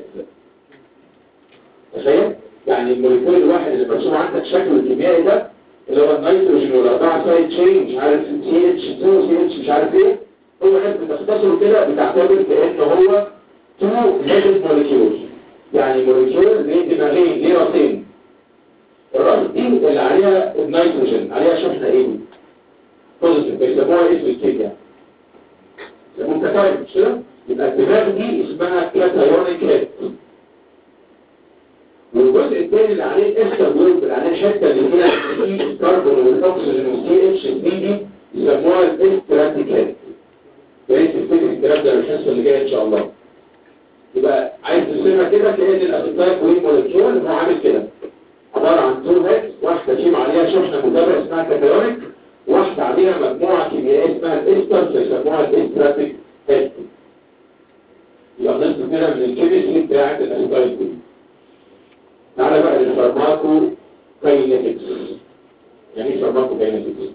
تخيل يعني الموليكيول الواحد اللي مرسوم عندك شكله الكيميائي ده اللي هو النيتروجين والاربعه سايد تشين مش عارف سي اتش 2 سي اتش مش عارف ايه هو ناس بتختصره كده بتعتبر كانه هو تو هيدد موليكيول يعني موليكيول ليه دماغين ليه راسين الراس دي اللي عليها النيتروجين عليها شحنه ايه بوزيتيف بيسموها اسم الكيمياء يسموه كتايب مش كده يبقى الدماغ دي اسمها كاتايونيك هيد والجزء الثاني اللي عليه اكسترا جروب اللي عليه الحته اللي فيها الكربون والاكسجين والسي اتش دي دي يسموها الاستراتيك هيد بقيت تفتكر الكلام ده الحصه اللي جايه ان شاء الله يبقى عايز ترسمها كده تلاقي ان الاسيتايل كولين مولكيول هو عامل كده عباره عن تو هيدز واحده فيهم عليها شحنه متابعه اسمها كاتايونيك واحده عليها مجموعه كيميائيه اسمها الاستر فيسموها الاستراتيك هيد يبقى نصف كده من الكيمستري بتاعت الاسيتايل كولين تعالى بقى للفارماكو كاينيتكس يعني ايه فارماكو كاينيتكس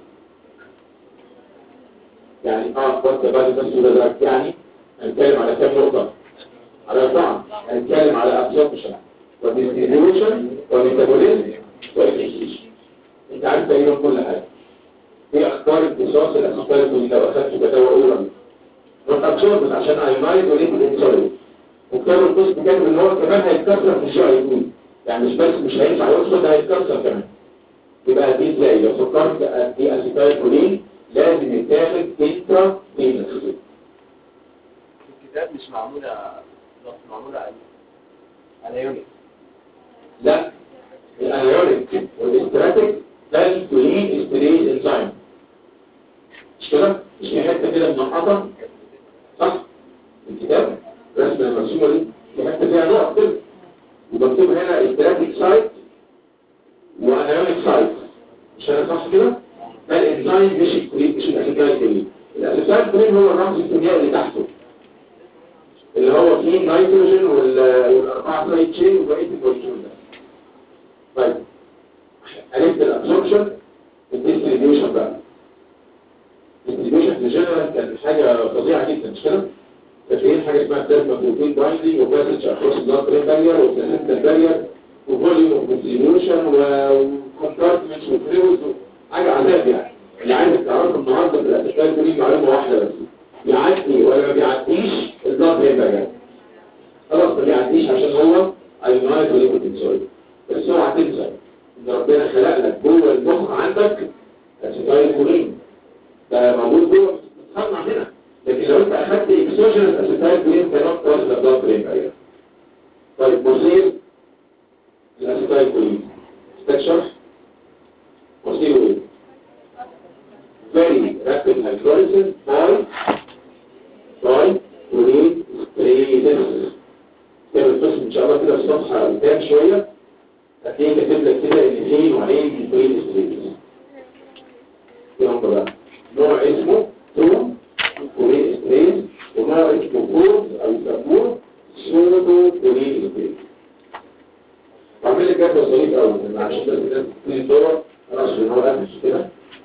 يعني اه وانت بعد بس ده يعني هنتكلم على كام نقطة على أربعة هنتكلم على absorption وديستريبيوشن وميتابوليزم وإكسيشن انت عارف تقريبا كل حاجة ايه اخبار امتصاص الاسيتايل كولين لو اخدته كدواء اورال نوت ابسوربت عشان ايونايد وليكويد انسولين وكتاب القسم كاتب ان هو كمان هيتكسر في الجي اي كول يعني مش بس مش هينفع يوصل ده هيتكسر كمان يبقى دي ازاي لو فكرت دي اسيتايل كولين لازم يتاخد انترا فينس الكتاب مش معمولة مش معمولة على على يونت لا الانيونيك والاستراتيك ده الكولين استريز انزيم مش كده مش في حته كده منقطه صح الكتاب الرسمه المرسومه دي في حته فيها نقط كده ومكتوب هنا استراتيك سايت وانيونيك سايت مش انا صح كده ده الانزيم مش الكولين مش الاسيتايل كولين الاسيتايل كولين هو الرمز الكيميائي اللي تحته اللي هو فيه النيتروجين وال- والاربعه سايد تشين وبقيه المولكيول ده طيب عرفت الابسوربشن الديستريبيوشن بقى الديستريبيوشن في الجنرال كان حاجه فظيعه جدا مش كده فاكرين حاجه اسمها بلازما بروتين بايندينج وباسج اكروس البلاد برين بارير وبلازنتا بارير وفوليوم اوف ديستريبيوشن وكونتراكتمنتس وفلويدز حاجه عذاب يعني اللي عايزك تعرفه النهارده في الاسئله دي معلومه واحده بس يعدي ولا ما بيعديش البلاد برين بارير خلاص ما بيعديش عشان هو ايونايز وليكويد انسولين بس اوعى تنسى ان ربنا خلق لك جوه المخ عندك اسيتايل كولين ده موجود جوه بتصنع هنا لكن لو انت اخدت اكسوجينس اسيتايل كولين كانت توصل للبلاد برين بارير طيب مصير الاسيتايل كولين محتاج شرح مصيره ايه؟ very rapid hydrolysis by by كولين ستريزس كتاب القسم ان شاء الله كده في صفحه قدام شويه هتلاقيه كاتب لك كده ان فين وعليه كولين ستريزس يلا بقى نوع اسمه تو كولين ستريز ونوع اسمه كورز او يسموه سودو كولين ستريز بعمل لك جدول ظريف قوي لان عشان بس الناس تبتدي تدور خلاص ان هو قافش كده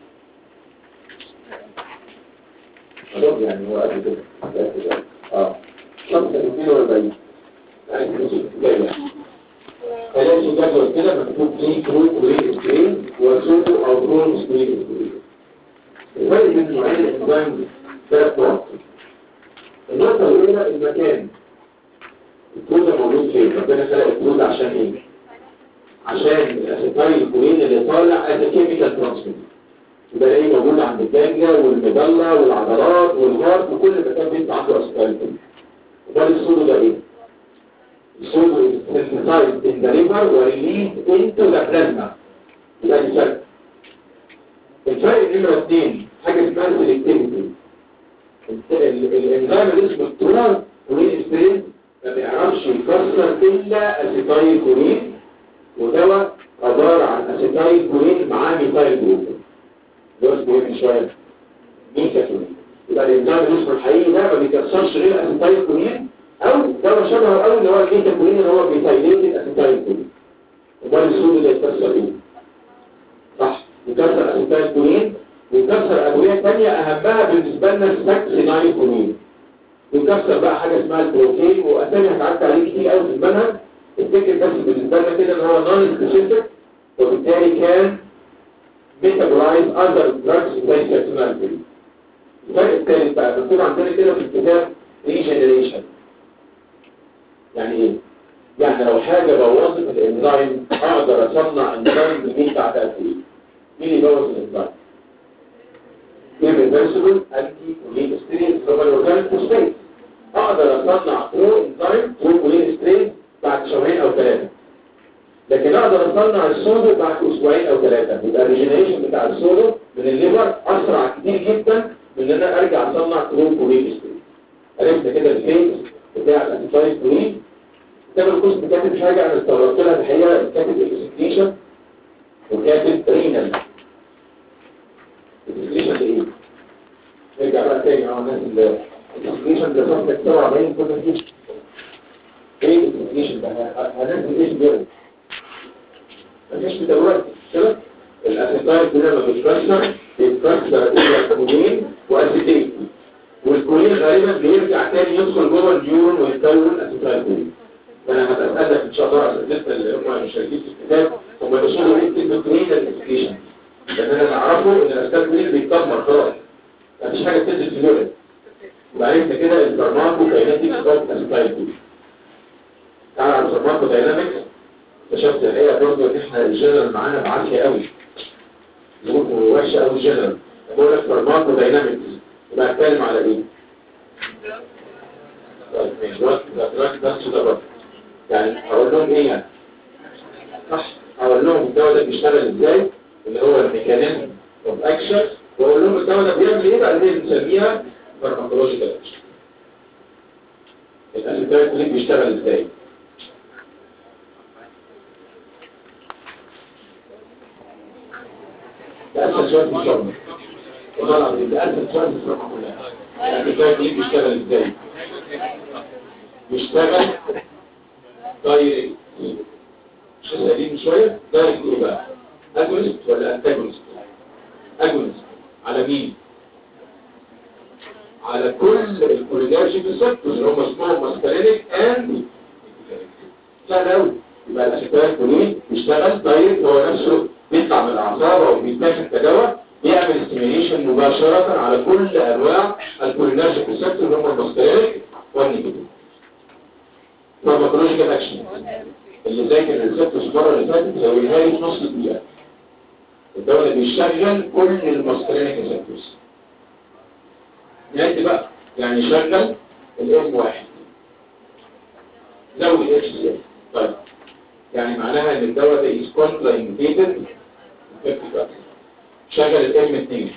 خلاص يعني هو قد كده قد كده. اه 45 يعني نص الكتاب هلاقي جدول كده مكتوب فيه كرو كورين سكرين وسودو او كرون سكرين الفرق بين نوعين الانزيم ثلاث نقط النقطة الأولى المكان الكود ده موجود فين؟ ربنا خلق الكود عشان ايه؟ عشان الاسيتايل كولين اللي طالع از كيميكال ترانسميتر يبقى ايه موجود عند الجانجا والمدلة والعضلات والهارت وكل مكان بيبقى عنده اسيتايل كولين امال الصودو ده ايه؟ الصودو is synthesized in the liver وريليز into the plasma يبقى دي فرق الفرق نمرة اثنين حاجة اسمها سيلكتيفيتي الانزيم اللي اسمه الترار كولين سترين ما بيعرفش يكسر الا اسيتايل كولين ودواء عبارة عن اسيتايل كولين معاه ميثايل جروب اللي هو اسمه ايه من شوية ميثاكولين يبقى الانزيم اللي اسمه الحقيقي ده ما بيكسرش غير اسيتايل كولين او دواء شبهه قوي اللي هو الميثاكولين اللي هو ميثايليتد اسيتايل كولين امال السود اللي يكسر ايه؟ صح يكسر اسيتايل كولين ويكسر ادويه ثانيه اهمها بالنسبه لنا الساكسينايل كولين ويكسر بقى حاجه اسمها البروتين واسامي هتعدي عليه كتير قوي في المنهج افتكر بس بالنسبه لنا كده ان هو نون سبيسيفيك وبالتالي كان ميتابولايز اذر دراجز زي الساكسينايل كولين الفرق الثالث بقى مكتوب عندنا كده في الكتاب ريجنريشن يعني ايه؟ يعني لو حاجة بوظت الانزيم اقدر اصنع انزيم بالمين بتاعت قد ايه مين اللي يبوظ الانزيم irreversible anti cholesterol global organic phosphate اقدر اصنع برو انزيم برو كوليسترول بعد شهرين او ثلاثة لكن اقدر اصنع السودو بعد اسبوعين او ثلاثة يبقى الريجنريشن بتاع السودو من الليفر اسرع كتير جدا من ان انا ارجع اصنع برو كوليسترول عرفت كده الفيز بتاع الانتايد كولين كتاب القسم كاتب حاجة انا استغربت لها الحقيقة كاتب اكسكريشن وكاتب رينال اكسكريشن ايه؟ نرجع بقى تاني اه الناس اللي الاكسكريشن ده صفحة 47 كنا فيه ايه الاكسكريشن ده؟ هننزل ايش بيرد؟ مفيش دلوقتي كده الاسيتايل كده لما بيتكسر بيتكسر الى كولين واسيتيت والكولين غالبا بيرجع تاني يدخل جوه النيورون ويتكون اسيتايل كولين فانا هتسالك ان شاء الله على الاسئله اللي هم المشاركين في الكتاب هم بيشرحوا ايه كلمه كولين اكسكريشن لان انا اللي اعرفه ان الاسيتايل كولين بيتدمر خلاص مفيش حاجه بتنزل في اليورين وعرفت كده الفارماكو كايناتيك اوف اسيتايل كولين تعالى على الفارماكو داينامكس اكتشفت الحقيقه برضه ان احنا الجنرال معانا بعافيه قوي ظروفه وحشه قوي الجنرال بقول لك فارماكو داينامكس يبقى هتكلم على ايه؟ طيب ماشي وقت الادراك بس ده برضه يعني هقول لهم ايه يعني؟ صح هقول لهم الدواء ده بيشتغل ازاي اللي هو الميكانيزم اوف اكشن واقول لهم الدواء ده بيعمل ايه بقى اللي هي بنسميها فارماكولوجيكال اكشن الاسيتايل بيشتغل ازاي؟ ده أسهل سؤال في الشرم والله العظيم ده أسهل سؤال في الشرم كلها يعني الدايت ليه بيشتغل ازاي؟ بيشتغل دايركت مش سألين شوية دايركت ايه بقى؟ اجونست ولا انتاجونست؟ اجونست على مين؟ على كل الكولينرجيك ريسبتورز اللي هم اسمهم ماسكالينيك اند سهل قوي يبقى الاسيتايل كولين بيشتغل دايركت هو نفسه بيطلع من الاعصاب او بيتاخد كدواء بيعمل استيميليشن مباشرة على كل انواع الكولينرجيك ريسبتور اللي هم الماسكالينيك والنيكوتين فارماكولوجيكال اكشن اللي ذاكر الريسبتورز المره اللي فاتت زودها لي في نص دقيقه الدواء اللي بيشغل كل الماسكالينيك ريسبتورز نعد بقى يعني شغل الام واحد زود اتش سي طيب يعني معناها ان الدواء ده is contraindicated شغل الام 2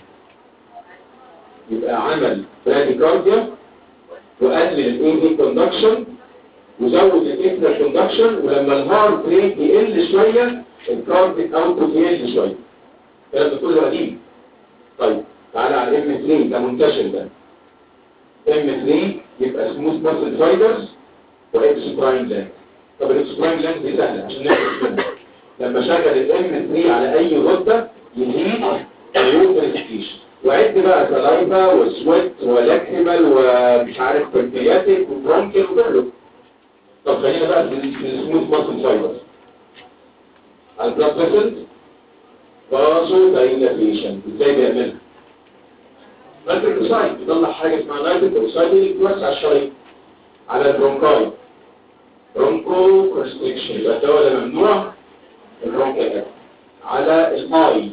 يبقى عمل براديكارديا وقلل الاي في كوندكشن وزود الانترا كوندكشن ولما الهارت ريت يقل شويه الكارديك اوتبوت يقل شويه الكلام ده كله قديم طيب تعالى على ام 3 ده منتشر ده ام 3 يبقى سموث ماسل فايبرز واكس براين لاند طب الاكسبراين لاند دي سهله عشان نعرف منها لما شغل الام 3 على اي غده يزيد الروتريسكيشن وعد بقى سلايفا وسويت ولاكريمال ومش عارف بنكرياتيك وبرونكيال وكله طب خلينا بقى في السموث ماسل فايبرز البلاد فيسلز باسو دايلاتيشن ازاي بيعملها نيتريك اوكسايد بيطلع حاجه اسمها نيتريك اوكسايد اللي بتوسع الشرايين على البرونكاي برونكو كونستريكشن يبقى الدواء ده ممنوع البرونكاي على الاي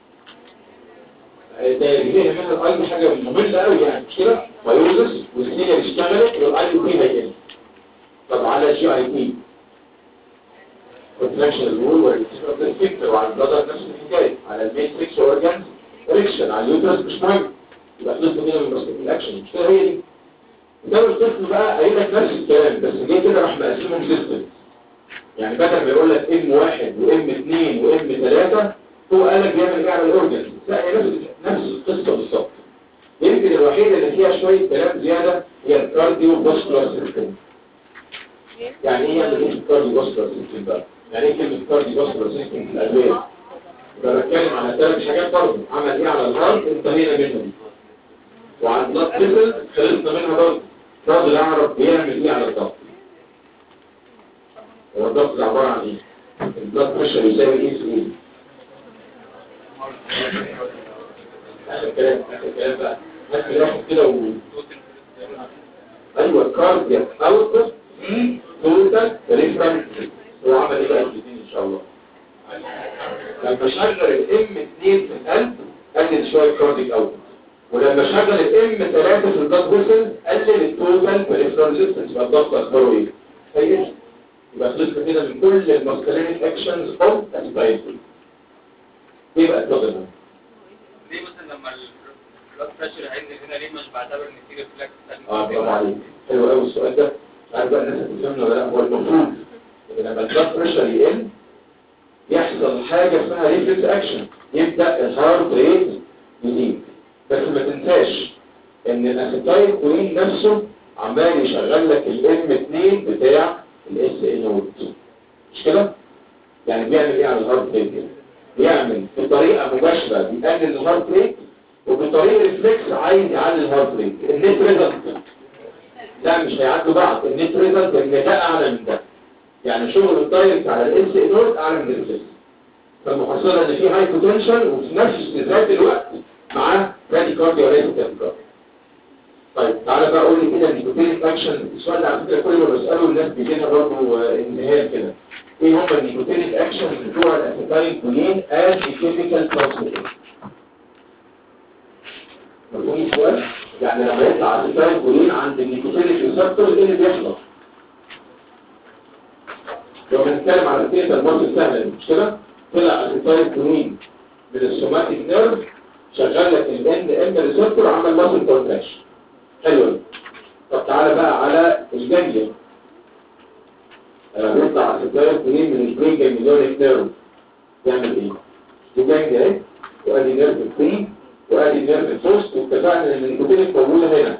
ده اللي منها الاي دي حاجه مهمه قوي يعني مش كده فيروزس والسنين اللي اشتغلت والاي بي هيقل طب على الجي اي تي كونتراكشن الرول والسبيكتر وعلى البلادر نفس الحكايه على الميتريكس اورجانز اريكشن على اليوترس مش مهم يبقى خلصنا كده من الاكشن مش كده هي دي ده القسم بقى قايل لك نفس الكلام بس جه كده راح مقسمهم سيستم يعني بدل ما يقول لك ام واحد وام اثنين وام ثلاثة هو قال لك بيعمل ايه على الاورجنز لا هي نفس نفس القصه بالظبط يمكن الوحيده اللي فيها شويه كلام زياده هي الكارديو فاسكولار سيستم يعني ايه يعمل ايه في الكارديو فاسكولار سيستم بقى يعني ايه كلمه كارديو فاسكولار سيستم في الادويه ده بتكلم على ثلاث حاجات برضه عمل ايه على الهارت انتهينا منها دي وعلى البلاد فيسل خلصنا منها برضه برضه يعرف بيعمل ايه على الضغط هو الضغط ده عباره عن ايه البلاد بريشر يساوي ايه في ايه اخر كلام اخر كلام بقى هات ياخد كده و ايوه كاردياك اوتبوت في توتال ريفرنت اشغل الام 2 في القلب قلل شويه كارديك اوت ولما اشغل الام 3 في البلاد فيسل قلل التوتال بريفرال ريزيستنس يبقى الضغط اخباره ايه؟ هيقل يبقى خلصنا كده من كل الماسكلينيك اكشنز اوف اسبايرين ايه بقى الضغط ده؟ ليه مثلا لما البلاد بريشر هينزل هنا ليه مش بعتبر ان في ريفلكس اه برافو عليك حلو قوي السؤال ده مش عارف بقى الناس هتفهمنا ولا لا هو المفروض ان لما البلاد بريشر يقل يحصل حاجه اسمها ريفلكس اكشن يبدا الهارت ريت يزيد بس ما تنساش ان الاسيتايل كولين نفسه عمال يشغل لك الام 2 بتاع الاس اي نود مش كده؟ يعني بيعمل ايه على الهارت ريت كده؟ بيعمل بطريقه مباشره بيقلل الهارت ريت وبطريقه ريفلكس عايز يعلي الهارت ريت النت ريزلت لا مش هيعدوا بعض النت ريزلت ان ده اعلى من ده يعني شغل الدايركت على الاس اي نود اعلى من الريفلكس فالمحصله ان في هاي بوتنشال وفي نفس ذات الوقت معاه رادي كارديو وليس كارديو طيب تعالى بقى قول لي كده النيكوتينيك اكشن السؤال ده على فكره كل ما بساله الناس بيجينا برضه انتهاء كده ايه هم النيكوتينيك اكشن بتوع الاسيتايل كولين از كيميكال ترانسميتر مفهوم السؤال يعني لما يطلع اسيتايل كولين عند النيكوتينيك ريسبتور ايه اللي بيحصل لو بنتكلم على الكلينيكال ماسل سهله مش كده طلع اسيتايل كولين من السوماتيك نيرف شغال لك الان ام ريسبتور عمل ماسل كونتراكشن حلو طب تعالى بقى على الجانجليا لما بيطلع اسيتايل كولين من البرين جانجليونيك نيرف يعمل ايه؟ دي جانجليا اهي وادي نيرف 3 وادي نيرف الفوست واتفقنا ان النيكوتينيك موجوده هنا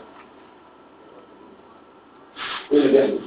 ايه اللي بيحصل؟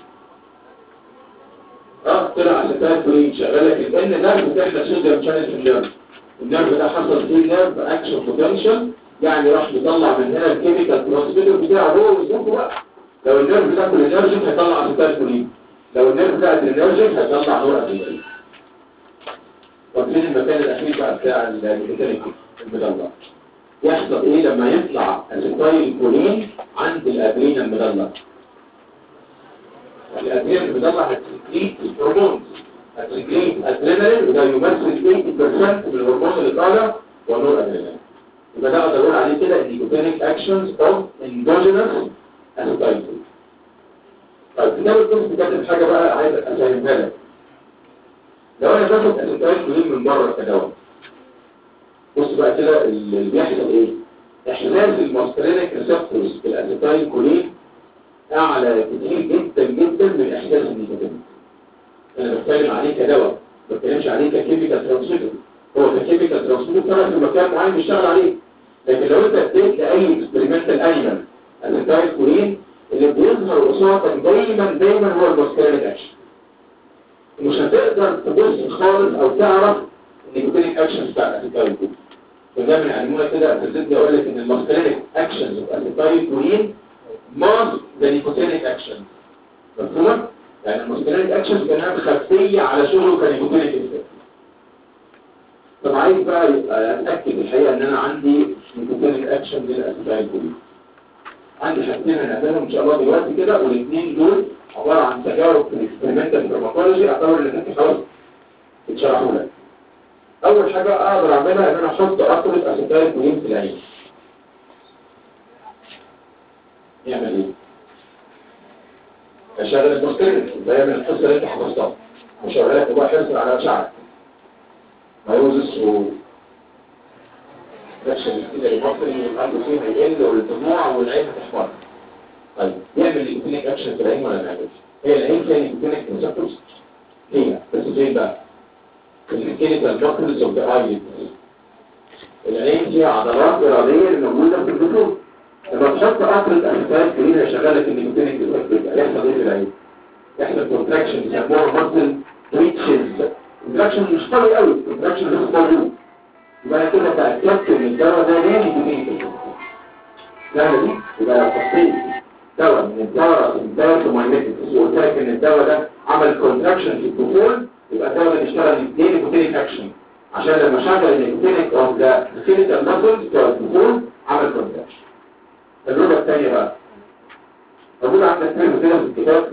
اه طلع اسيتايل كولين شغال لك الان نيرف بتاعنا سوديوم شانل في النيرف النيرف ده حصل فيه نيرف اكشن بوتنشال يعني راح يطلع من هنا الكيميكال ترانسميتر بتاعه هو وظروفه بقى لو النيرف ده كل انرجيك هيطلع اسيتايل كولين لو النيرف ده ادرينرجيك هيطلع نور ادرينالين طب فين المكان الاخير بقى بتاع الكيميكال المدلع يحصل ايه لما يطلع اسيتايل كولين عند الادرينال المدلع الادرينال المدلع هتسكريت هرمون هتسكريت ادرينالين وده يمثل 80% من الهرمون اللي طالع ونور ادرينالين يبقى ده اقدر اقول عليه كده النيكوتينيك اكشنز اوف اندوجينوس اسيتايل طيب كتاب الكورس كاتب حاجه بقى عايز افهمها لك لو انا باخد اسيتايل كولين من بره كدواء بص بقى كده اللي بيحصل ايه احساس الماسترينيك ريسبتورز بالاسيتايل كولين اعلى كتير جدا جدا من احساس النيكوتين انا بتكلم عليه كدواء ما بتكلمش عليه ككيميكال ترانسميتر هو ككيميكال ترانسميتر طلع في مكان معين بيشتغل عليه لكن لو انت اديت لاي اكسبيرمنتال انيمال الاسيتايل كولين اللي بيظهر قصادك دايما دايما هو الماسترينيك اكشن مش هتقدر تبص خالص او تعرف النيكوتينيك اكشنز بتاع الاسيتايل كولين وده من علمونا كده فزيدني اقول لك ان الماسترينيك اكشنز اوف اسيتايل كولين ماس ذا نيكوتينيك اكشن مفهومه يعني الماسترينيك اكشنز كانها خلفيه على شغله كنيكوتينيك افكت طب عايز بقى يبقى اتاكد الحقيقه ان انا عندي نيكوتينيك اكشن للاسيتايل كولين عندي حاجتين هنعملهم ان شاء الله دلوقتي كده والاثنين دول عباره عن تجارب في الاكسبيرمنتال فارماكولوجي اعتبر ان انت خلاص اتشرحوا لك اول حاجه اقدر اعملها ان انا احط قطره اسيتايل كولين في العين يعمل ايه اشغل المستند ده من الحصه اللي انت حفظتها وشغلك بقى حرص على شعرك مايوزس و نفس كده المصري والقلب فيه هيقل والدموع والعين هتحمر طيب يعمل الايكوتينيك اكشن في العين ولا ما يعملش هي العين فيها الايكوتينيك ريسبتورز هي بس فين بقى الكيميكال ماكرز اوف ذا ايليد العين فيها عضلات اراديه اللي موجوده في الجسم لما تحط قطرة أسفل كلين هيشغلك النيكوتينيك ديفكت يحصل ايه في العين؟ يحصل كونتراكشن يسموها ماسل تويتشز كونتراكشن مش قوي قوي كونتراكشن مش موجود يبقى انا كده تأكدت ان الدواء ده ليه نيكوتينيك سهلة دي يبقى لو حطيت دواء من الدواء الدواء سومايميتكس وقلت لك ان الدواء ده عمل كونتراكشن في الطفول يبقى الدواء ده بيشتغل اثنين نيكوتينيك اكشن عشان لما شغل النيكوتينيك اوف ذا سكيليتال ماسلز بتوع الطفول عمل كونتراكشن اللغة الثانية بقى موجود عندك كلمة كده في الكتاب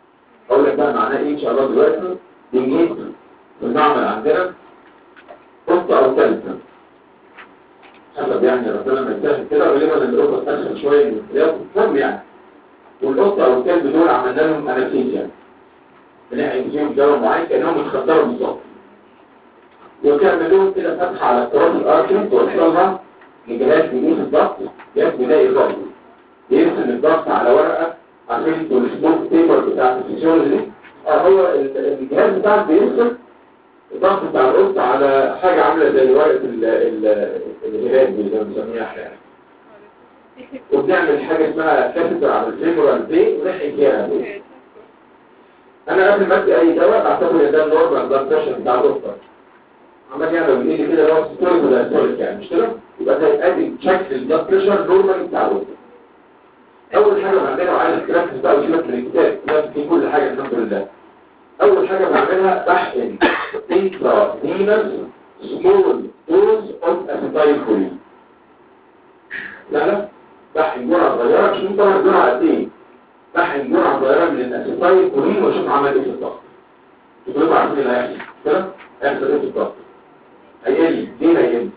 أقول لك بقى معناه إيه إن شاء الله دلوقتي بنجيب في المعمل عندنا القط او الكلب حسب يعني ربنا ما يتاخد كده غالبا القطه اسهل شويه من الكلاب المهم يعني والقط او الكلب دول عملنا لهم انستيزيا بنحقن فيهم دواء معين كانهم اتخدروا بالظبط وكان لهم كده فتحه على التراث الاركن توصلها لجهاز بيقيس الضغط جهاز بيلاقي ضغط يرسم الضغط على ورقه عشان انتوا السموك بيبر بتاع الفسيولوجي دي اه هو ال- الجهاز بتاعك بيرسم الضغط بتاع القط على حاجه عامله زي ورقه ال- ال- الهلال دي زي ما بنسميها احنا وبنعمل حاجه اسمها كاثيتر على الفيمورال بي ونحقن فيها انا قبل ما ادي اي دواء اعتبر ان ده النورمال بلاد بريشر بتاع القطه عمال يعمل بايدي كده اللي هو ستوريك ولا ستوريك يعني مش كده يبقى ده يؤدي تشيك البلاد بريشر نورمال بتاع القطه اول حاجه بعملها وعايز تركز بقى وسيبك من الكتاب ده في كل حاجه الحمد لله اول حاجه بعملها بحقن انترا فينس سمول دوز اوف اسيتايل كولين لا لا بحقن جرعه صغيره مش طبعا جرعه قد ايه بحقن جرعه صغيره من الاسيتايل كولين واشوف عمل ايه في الضغط تقولوا عارفين اللي هيحصل كده هيحصل ايه في الضغط هيقل ليه هيقل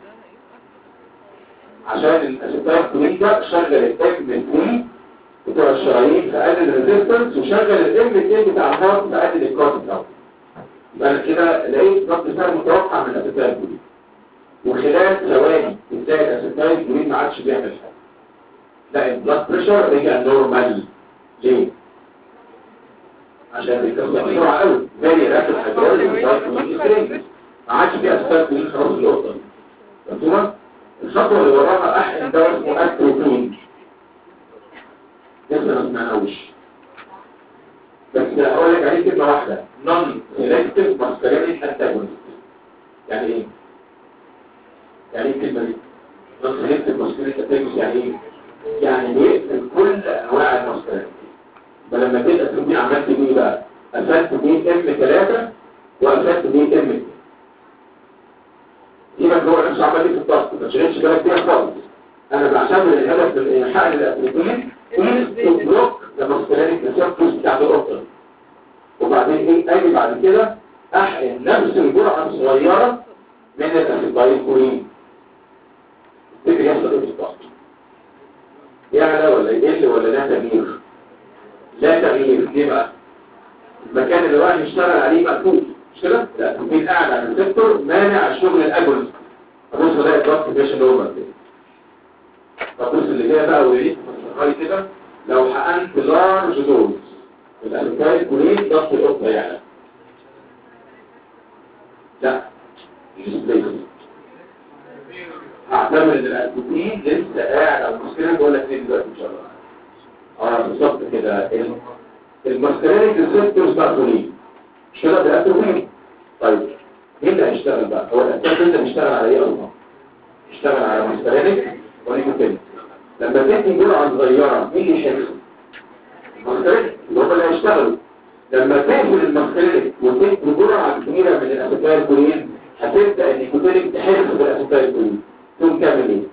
عشان الاسيتايل كولين ده شغل الام 3 بتوع الشرايين فقلل الريزيستنس وشغل الام 2 بتاع الهارت فقلل الكارت بتاعه يبقى انا كده لقيت ضغط فعل متوقع من الاسيتايل كولين وخلال ثواني بتلاقي الاسيتايل كولين ما عادش بيعمل حاجه لا البلاد بريشر رجع نورمال ليه؟ عشان بيكسر بسرعه قوي فيري رابid هيدروليز ما عادش فيها اسيتايل كولين خلاص القطه مفهومه؟ الخطوه اللي وراها احقن دواء اسمه اتروبين لسه ما سمعناهوش بس هقول لك عليه كلمه واحده نون سيلكتيف ماسكارينيك انتاجونست يعني ايه يعني ايه الكلمه دي نون سيلكتيف ماسكارينيك انتاجونست يعني ايه يعني بيقتل كل انواع الماسكارينيك فلما تبقى تسميه عملت بيه بقى قفلت بيه ام 3 وقفلت بيه ام 2 سيبك هو نفسه عمل ايه في الضغط ما تشغلش بالك بيها خالص انا بعتبر الهدف من الحقن الاتروبين is to block the muscarinic receptors بتاعت القطه وبعدين ايه اجي بعد كده احقن نفس الجرعه الصغيره من الاسيتايل كولين تفتكر يحصل ايه في الضغط يعلى ولا يقل ولا لا تغيير لا تغيير ليه بقى المكان اللي راح يشتغل عليه مقفول مش كده لا تكون قاعد على الريسبتور مانع الشغل الاجونست ابص الاقي الضغط ماشي نورمال كده فبص اللي جاي بقى ويريد فصلها كده لو حقنت لارج دوز الاسيتايل كولين ضغط القطه يعلى لا مش سبيس اعتبر ان الاسيتين لسه قاعد على المشكله بقول لك ايه دلوقتي ان شاء الله اه بالظبط كده الماسكرينيك ريسبتورز مقفولين مش كده بالاتروفين طيب مين اللي هيشتغل بقى هو الاسيتين ده بيشتغل على ايه اصلا يشتغل على ماسكرينيك ونيكوتين لما تدي جرعه صغيره مين اللي يحس الماسكرينيك اللي هم اللي هيشتغلوا لما تقفل الماسكرينيك وتدي جرعه كبيره من الاسيتايل كولين هتبدا النيكوتين تحس بالاسيتايل كولين تقوم تعمل ايه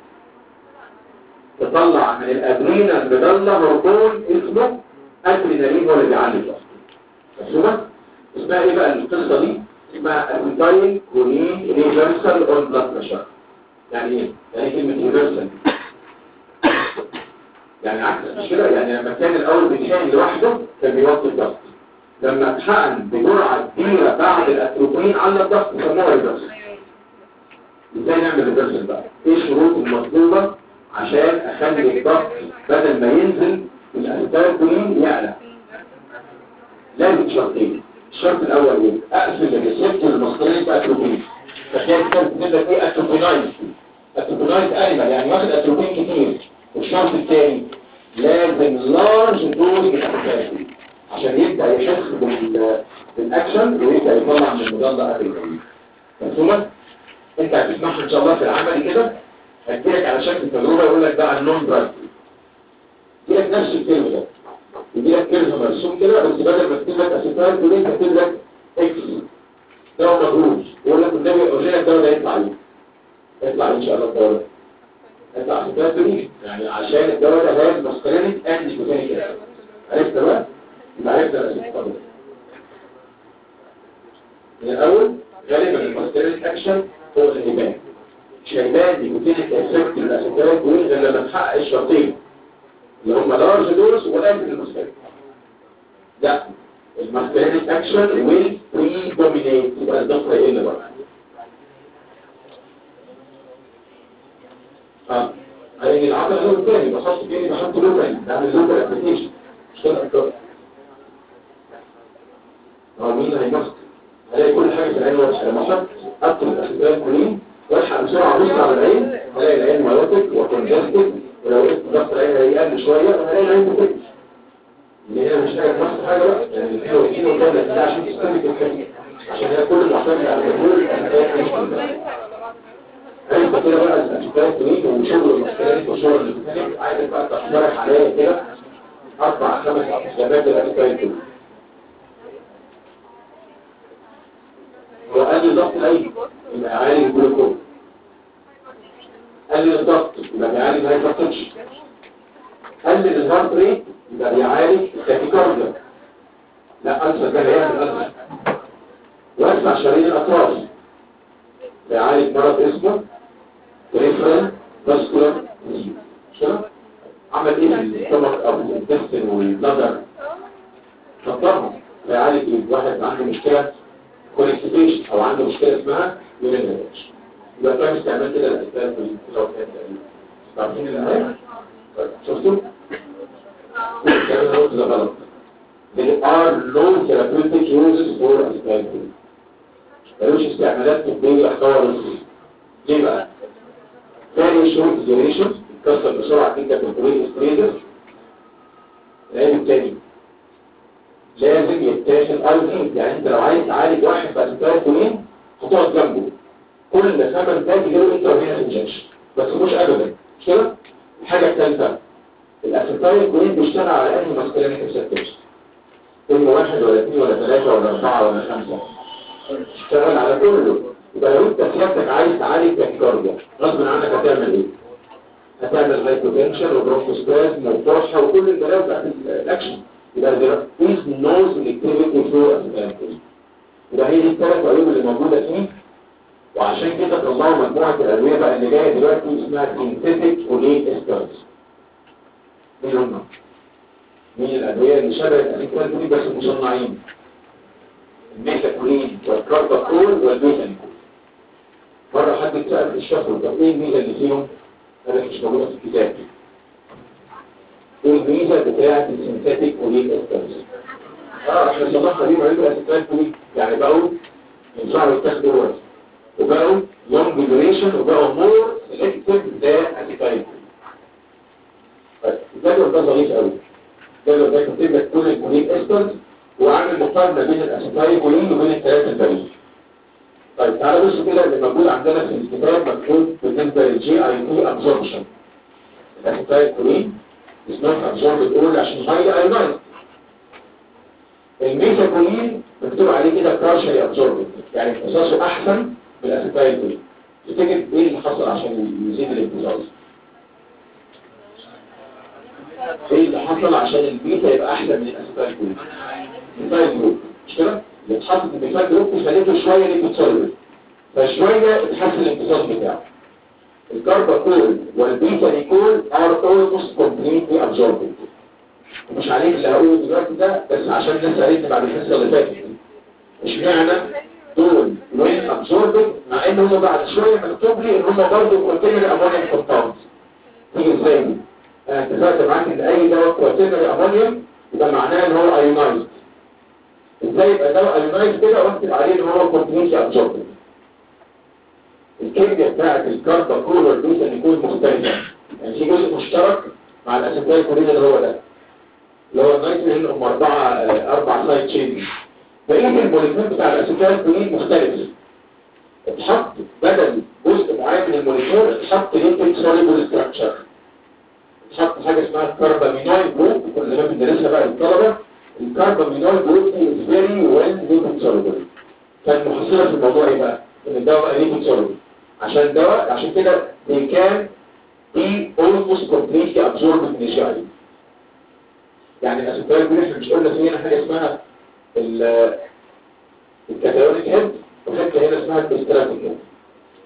تطلع من الادرينال مدلة هرمون اسمه ادرينالين هو اللي بيعلي الضغط مفهومه اسمها ايه بقى القصه دي اسمها اسيتايل كولين ريفرسال اون بلاد بريشر يعني ايه يعني كلمه ريفرسال يعني عكس مش كده يعني لما كان الاول بيتحقن لوحده كان بيوطي الضغط لما اتحقن بجرعه كبيره بعد الاتروبين على الضغط سموها ريفرسال ازاي نعمل ريفرسال بقى ايه الشروط المطلوبه عشان اخلي الضغط بدل ما ينزل الاسيتالكولين يعلى لازم شرطين الشرط الاول ايه اقفل الريسبتور المصدري باتروبين فكان كان كده ايه اتروبينايز اتروبينايز انيمال يعني واخد اتروبين كتير والشرط الثاني لازم لارج دوز من الاسيتالكولين عشان يبدا يحس بال بالاكشن ويبدا يطلع من المضاد اتروبين مفهومه انت هتسمعها ان شاء الله في العمل كده هديلك على شكل تجربه يقول لك بقى النون دراج يديلك نفس الكلمه ده يديلك كلمه مرسوم كده بس بدل ما تكتب لك اسيتال كولين تكتب لك اكس دواء مجهول يقول لك النبي يقول لك الدواء ده يطلع ايه يطلع ان شاء الله الدواء ده يطلع اسيتال كولين يعني عشان الدواء ده غير ماسكرينيك انتي كوتينيك اسيد عرفت بقى يبقى عرفت الاسيتال من الاول غالبا الماسكرينيك اكشن هو اللي هيبان مش هيبان نيكوتينيك افكت الاسيتايل كولين غير لما تحقق الشرطين اللي هم لارج دوز وقلل المسكرين لا المسكرينيك اكشن ويل بري دومينيت يبقى الضغط هيقل بقى اه هيجي العضله له تاني بحط تاني بحط له تاني بعمل له ابلكيشن مش كده أكتر. هو مين اللي هيمسك هلاقي كل حاجه في العين واضحه لما احط اكتر الاسيتايل كولين والحق بسرعه ابص على العين هلاقي العين مايوتك وكونجستد ولو قلت ضغط العين هيقل شويه هلاقي العين بتكبر اللي هي مش حاجه تمسك حاجه بقى يعني الاثنين والاثنين والثلاثه ده عشان تستهلك الكلام عشان هي كل معتمد على الكنترول الاسيتايل كولين عرفت كده بقى الاشكال كلين وشغل المشكلات وشغل الميكانيك عايزك بقى تقترح عليا كده اربع خمس اقسامات الاشكال كلين وقلل ضغط الايدي يبقى عالي الجلوكوز قلل الضغط يبقى بيعالج الهايبرتنشن قلل الهارت ريت يبقى بيعالج التاكيكارديا لا انسى ده هيعمل انسى واسع شرايين الاطراف بيعالج مرض اسمه بريفرال فاسكولار ديزيز شو عمل ايه في السtomach او الانتستين والبلادر فطرهم بيعالج ايه واحد عنده مشكله كونستيبيشن او عنده مشكله اسمها يورينريش يبقى كان استعمال كده الاسباب في لو كان تقريبا عارفين النهايه شفتوا كان هو ده غلط There are no therapeutic uses for aspirin. ملوش استعمالات طبية خالص ليه بقى؟ very short duration بتكسر بسرعة جدا في البروين ستريدر العيب التاني لازم يتاخد اي يعني انت لو عايز تعالج واحد باسباب كولين هتقعد جنبه كل ثمان دقايق له انترفينس انجكشن بس مش ابدا مش كده؟ الحاجة الثالثة الاسيتايل كولين بيشتغل على انهي ماسكولينيك ريسبتورز كل واحد ولا اثنين ولا ثلاثة ولا أربعة ولا خمسة اشتغل على كله يبقى لو انت سيادتك عايز تعالج تاكيكارديا غصب عنك هتعمل ايه هتعمل هايبوتنشن وبروفوسبازم وفرحه وكل البلاوي بتاعت الاكشن يبقى there is no selectivity for aspartame يبقى هي دي الثلاث عيوب اللي موجوده فيه وعشان كده طلعوا مجموعه الادويه بقى اللي جايه دلوقتي اسمها سينثيتيك اوليك استرز مين هم؟ مين الادويه اللي شبه الاسيتال دي بس مصنعين الميثاكولين والكارباكول والميثانيكول مرة حد اتسأل في الشهر طب ايه الميزة اللي فيهم؟ انا مش موجودة في الكتاب ايه الميزة بتاعة السنتاتيك وليل استرز اه احنا صنعنا دي وعيدوا اسيتال كولين يعني بقوا ينفعوا يتاخدوا وقت وبقوا لونج ديوريشن وبقوا مور سيلكتيف ذا اسيتال طيب الجدول ده ظريف قوي الجدول ده كاتب لك كل الكولين استرز وعامل مقارنة بين الاسيتايل كولين وبين الثلاثة الباقيين طيب تعالى بص كده اللي موجود عندنا في الكتاب مكتوب بالنسبة للجي اي تي ابزوربشن الاسيتايل كولين is not absorbed all عشان highly ionized الميثاكولين مكتوب عليه كده partially absorbed يعني امتصاصه احسن من الاسيتايل كولين تفتكر ايه اللي حصل عشان يزيد الامتصاص ايه اللي حصل عشان البيتا يبقى احسن من الاسيتايل كولين الميثايل جروب مش كده اللي اتحط في الميثايل جروب خليته شويه ليبوتسوليد فشويه اتحسن الامتصاص بتاعه الكارباكول والبيتا نيكول are almost completely absorbed مش عليك اللي هقوله دلوقتي ده بس عشان الناس قالت بعد الحصه اللي فاتت اشمعنى دول وين ابزوربد مع ان هم بعد شويه مكتوب لي ان هم برضه كونتينر امونيوم كومباوند تيجي ازاي دي؟ انا اتفقت معاك ان اي دواء كونتينر امونيوم يبقى معناه ان هو ايونايزد ازاي يبقى دواء ايونايزد كده واكتب عليه ان هو كومبليتلي ابزوربد الكيمياء بتاعت الكارباكول والبيتا يكون مختلفه يعني في جزء مشترك مع الاسيتايل كولين اللي هو ده اللي هو النيتروجين هم أربعة أربع سايد تشين بقية الموليكول بتاع الأسيتال كولين مختلف اتحط بدل جزء معين من الموليكول اتحط ليبيد سوليبل ستراكشر اتحط حاجة اسمها الكربامينويد جروب كل ما بندرسها بقى للطلبة الكربامينويد جروب دي is very well lipid soluble كان محصلة في الموضوع ايه بقى؟ ان الدواء بقى lipid soluble عشان الدواء عشان كده they can be almost completely absorbed initially يعني الاسيتال كولين احنا مش قلنا في هنا حاجه اسمها الكاتايونيك هيد وحته هنا اسمها البستراتيك هيد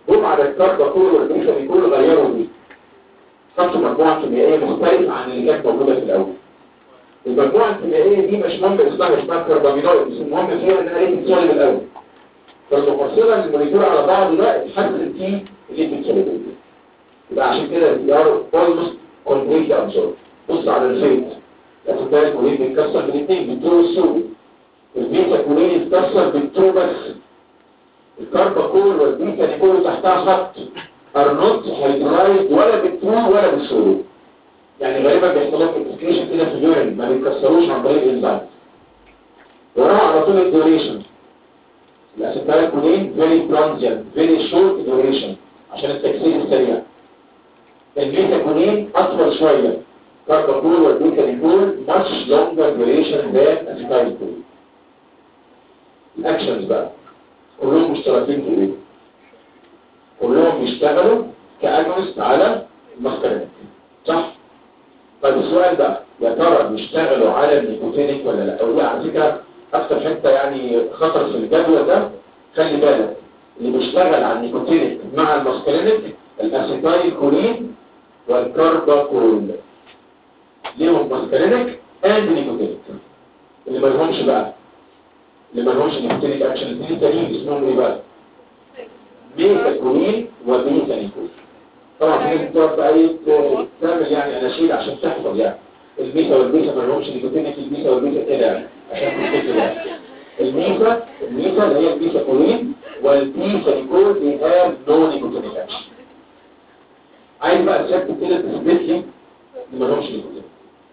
جم على الكارباكول والبيسانيكول غيروا دي حطوا مجموعة كيميائية مختلفة عن اللي كانت موجودة في الأول المجموعة الكيميائية دي مش مهم اسمها اسمها كربامينويد بس المهم فيها انها ليه بتسولب الأول فالمفصلة الموليكول على بعض ده اتحسن فيه اللي بتسولب يبقى عشان كده الديار اولموست كومبليتلي ابزورب بص على الفيت الاسيتايل كولين بيتكسر بالاثنين بالتو والسود البيتا كولين يتكسر بالتو بس الكارباكول والبيتا نيكول تحتها خط ار نوت هيدرايد ولا بالتو ولا بالسود يعني غالبا بيحصل لهم اكسكريشن كده في اليورين ما بيتكسروش عن طريق الانزيم وراها على طول الديوريشن الاسيتايل كولين فيري ترانزيانت فيري شورت ديوريشن عشان التكسير السريع البيتا اطول شويه كارباكول والبيتا نيكول much longer duration than acetylcholine الاكشنز بقى كلهم مشتركين في ايه كلهم بيشتغلوا كاجونست على المسكرينات صح طيب السؤال ده يا ترى بيشتغلوا على النيكوتينيك ولا لا ودي على فكره اكتر حته يعني خطر في الجدول ده خلي بالك اللي بيشتغل على النيكوتينيك مع المسكرينيك الاسيتايل كولين والكارباكول ليهم ماسكارينيك اند نيكوتينيك اللي ما لهمش بقى اللي ما لهمش نيكوتينيك اكشن الاثنين التانيين اسمهم ايه بقى ميثاكولين وميثانيكول طبعا في ناس بتقعد بقى ايه تعمل يعني اناشيد عشان تحفظ يعني الميثا والميثا ما لهمش نيكوتينيك الميثا والميثا كده يعني عشان تفتكر يعني الميثا الميثا اللي هي الميثاكولين والميثانيكول they have no nicotinic action عايز بقى تشكل كده تثبت لي ان ما لهمش نيكوتين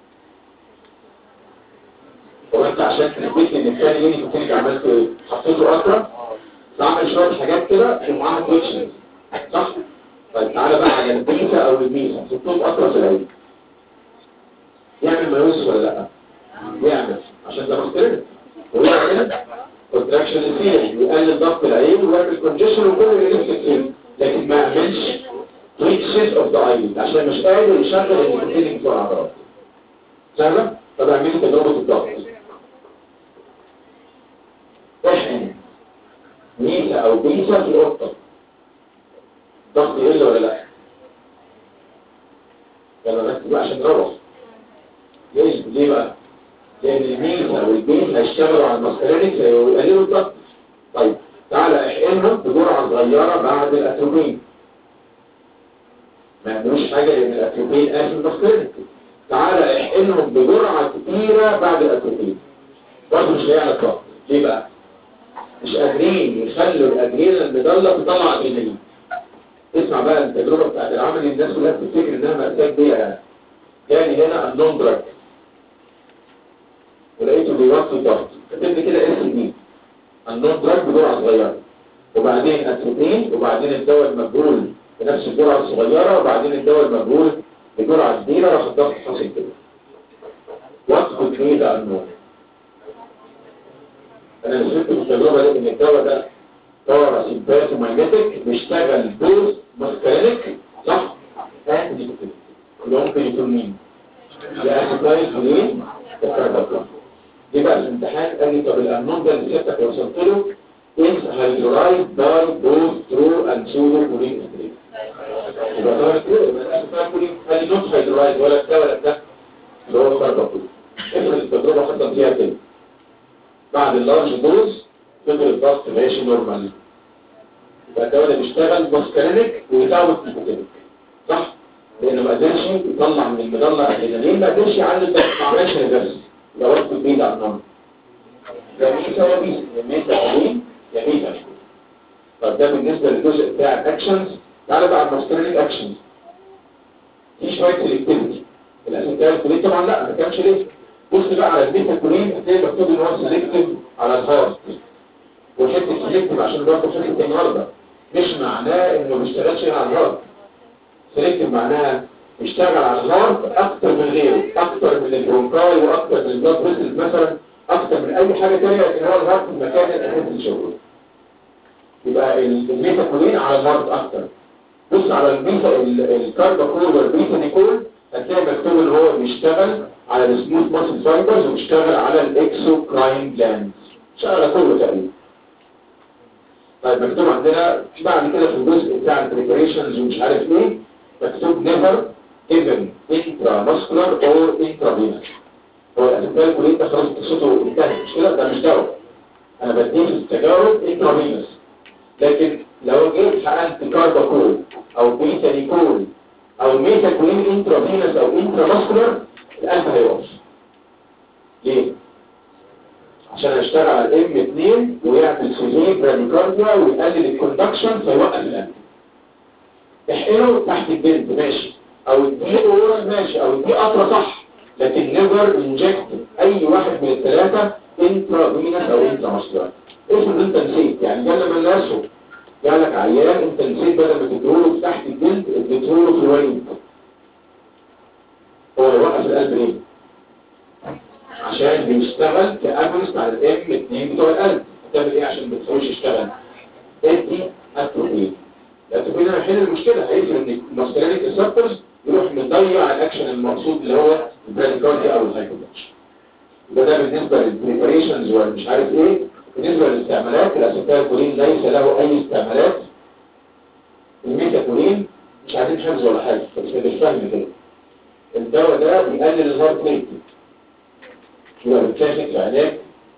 هو انت عشان تثبت لي ان الثاني ليه نيكوتين عملت ايه؟ حطيته اقرا تعمل شويه حاجات كده ومعاها كويشن صح؟ طيب تعالى بقى على البيتا او الميزه حطهم اقرا في العين يعمل مايوس ولا لا؟ يعمل عشان ده مستند ويعمل كونتراكشن الثيري ويقلل ضغط العين ويعمل كونجيشن وكل اللي نفسك فيه لكن ما يعملش twitches of the eyelid عشان مش قادر يشغل النيكوتين بتوع العضلات سهلة؟ طب اعملي تجربة الضغط احنا ميسا او بيسا في القطة ضغط يقل ولا لا؟ يلا ركز بقى عشان نروح ليش ليه بقى؟ لان الميسا والبيس هيشتغلوا على المسكرينيك ويقللوا الضغط طيب تعالى احقنهم بجرعة صغيرة بعد الاتروبين ما يعملوش حاجة لان الاتروبين قافل المسكرينيك تعالى احقنهم بجرعة كبيرة بعد الاتروبين برضه مش هيعمل الضغط ليه بقى؟ مش قادرين يخلوا الادرينال المضلة تطلع ادرينالين اسمع بقى التجربة بتاعت العمل الناس كلها بتفتكر انها مأساة بيها يعني يعني هنا النون دراج ولقيته بيوطي الضغط كتبت كده اس دي النون دراج بجرعة صغيرة وبعدين اتروبين وبعدين الدواء المجهول بنفس الجرعة الصغيرة وبعدين الدواء المجهول بجرعة كبيرة راح الضغط حصل كده وات كنت ده النون انا نسيت في التجربة دي ان الدواء ده دواء سيمباتومايميتك بيشتغل بوز ماسكارينيك صح؟ انتي نيكوتين اللي ممكن يكون مين؟ يا اسيتايل كولين والكارباكول دي بقى الامتحان قال لي طب الانون ده اللي سيادتك وصلت له is hydrolyzed by both true and pseudo choline ستريت يبقى طبعا كده يبقى الاسيتايل كولين قال لي نوت hydrolyzed ولا ده ولا ده اللي هو الكارباكول افرض التجربة حصل فيها كده بعد اللارج دوز فضل الضغط ماشي نورمال يبقى الدواء ده بيشتغل ماسكارينيك ويزود نيكوتينيك صح؟ لانه ما قدرش يطلع من المضله ادرينالين ما قدرش يعلي الضغط ما عملش ريفرس يبقى وقت بعيد عن النمط ده ميسا يا ميسا يا ميسا كولين يا ميسا طب ده بالنسبه للجزء بتاع الاكشنز تعالى بقى على الماسكارينيك اكشنز في شويه سيلكتيفيتي الاسيتال كولين طبعا لا ما كانش ليه بص بقى على الميتا كولين هتلاقي مكتوب ان هو سيلكتيف على الهارت وحته سيلكتيف عشان برضه فكره النهارده مش معناه انه ما بيشتغلش على الهارت سيلكتيف معناها بيشتغل على الهارت اكتر من غيره اكتر من البرونكاي واكتر من البلاد فيسلز مثلا اكتر من اي حاجه ثانيه لكن هو الهارت المكان الاساسي لشغله يبقى الميتا كولين على الهارت اكتر بص على الميتا الكارباكول والبيتا نيكول هتلاقي مكتوب ان هو بيشتغل على السموث ماسل فايبرز وبيشتغل على الاكسوكراين جلاند شغال كله تقريبا طيب مكتوب عندنا بعد كده في الجزء بتاع البريبريشنز ومش عارف ايه مكتوب نيفر given intramuscular or intravenous هو الاسباب كليه ده خلاص قصته انتهت مش كده ده مش دواء انا بديه في التجارب intravenous لكن لو جيت حقنت كارباكول او بيتانيكول او ميتاكولين انترافينوس او انتراماسكولار القلب هيقف ليه؟ عشان اشتغل على الام 2 ويعمل سيزين براديكارديا ويقلل الكوندكشن فيوقف القلب تحقنه تحت الجلد ماشي او اديه ورا ماشي او اديه قطره صح لكن نيفر انجكت اي واحد من الثلاثه انترافينوس او انتراماسكولار افرض انت نسيت يعني جالنا من ناسه جالك عيان انت نسيت بدل ما تديهوله تحت الجلد اديتهوله في الوريد هو يوقف القلب ليه؟ عشان بيشتغل كأجنست على الام 2 بتوع القلب هتعمل ايه عشان ما تخلوش يشتغل؟ ادي اتروبين الاتروبين ده هيحل المشكله هيقفل ان الماسكلينيك ريسبتورز يروح مضيع الاكشن المقصود اللي هو البراديكارديا او الهايبوتنشن ده ده بالنسبه للبريباريشنز ومش عارف ايه بالنسبه للاستعمالات الاسيتالكولين ليس له اي استعمالات الميتاكولين مش عايزين حفظ ولا حاجه بس مش فاهم كده الدواء ده بيقلل الهارت ريت يبقى بتاخد في علاج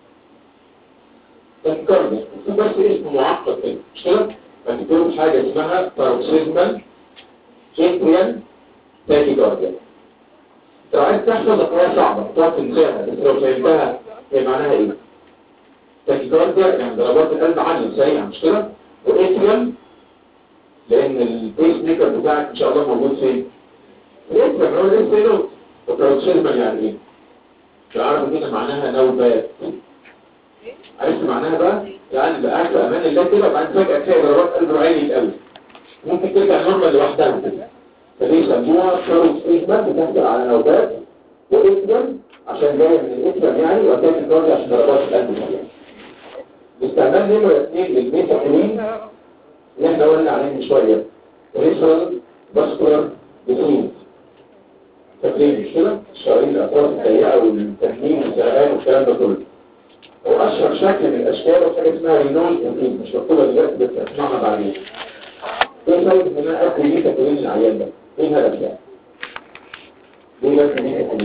الكارديا في بس اسم معقد كده مش كده فبتكون حاجه اسمها باروكسيزمال جينتريال تاكيكارديا لو عايز تحفظ اقوال صعبه تقعد تنساها بس لو فهمتها هي معناها ايه تاكيكارديا يعني ضربات القلب عاليه سريعه مش كده واتريال لان البيس ميكر بتاعك ان شاء الله موجود فين الاتريال هو الانسينوت وباروكسيزمال يعني ايه العربي كده معناها نوبات عرفت معناها بقى يعني بقى في امان الله كده وبعدين فجاه تلاقي ضربات قلب عالي قوي ممكن ترجع نورمال لوحدها كده فدي يسموها شروط اجمال بتحصل على نوبات واسم عشان جاي من الاسم يعني وكانت الكارديو عشان ضربات القلب يعني باستعمال نمرة اثنين للميتاكولين اللي احنا قلنا عليه من شويه ريفرال باسكولار ديسيز فاكرين مش كده؟ الشرايين الاطراف الضيقه والتهميم والزرقان والكلام ده كله واشهر شكل من الاشكال وحاجه اسمها رينول انفيد مش مكتوبه دلوقتي بس هتسمعها بعدين ايه سبب ان انا اكل ميتاكولين العيان ده؟ ايه الهدف يعني؟ ليه بس ميتاكولين؟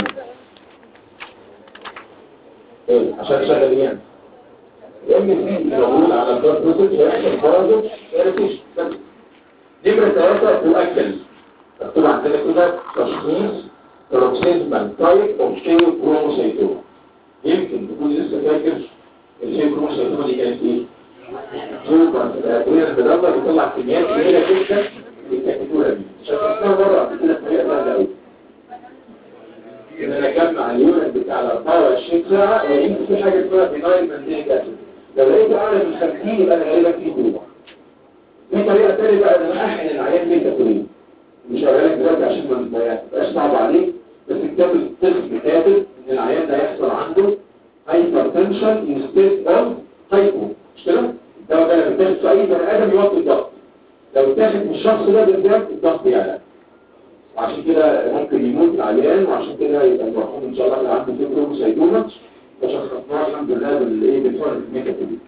ايه عشان اشغل ايه يعني؟ الام سي موجود على البلاد بروسيس هيحصل برضه اريتيشن بس نمره ثلاثه تؤكل مكتوب عندنا كده تشخيص paroxysmal type of pseudochromocytoma يمكن تكون لسه فاكر الpseudochromocytoma دي كانت ايه؟ سوبر الادويه المدمر بيطلع كميات كبيره جدا للكاتيجوري دي شخصناها مره قبل كده بطريقه سهله قوي ان انا اجمع اليونت بتاع ال 24 ساعه ويمكن في حاجه اسمها فينايل مانديك اسيد لو لقيت اعلى من 50 يبقى انا غالبا في جروب في طريقه ثانيه بقى ان انا احقن العيان ميتاكولين مش هقولها لك دلوقتي عشان ما يبقاش صعب عليك بس الكتاب الطفل كاتب ان العيان ده هيحصل عنده هايبرتنشن انستيد اوف هايبو مش كده؟ الدواء ده لما بيتاخد في اي بني ادم يوطي الضغط لو اتاخد من الشخص ده بالذات الضغط يعلى وعشان كده ممكن يموت العيان وعشان كده يبقى المرحوم ان شاء الله اللي عنده فيبروسايتوما وشخصناه الحمد لله بالايه بالفرق الميكاتولي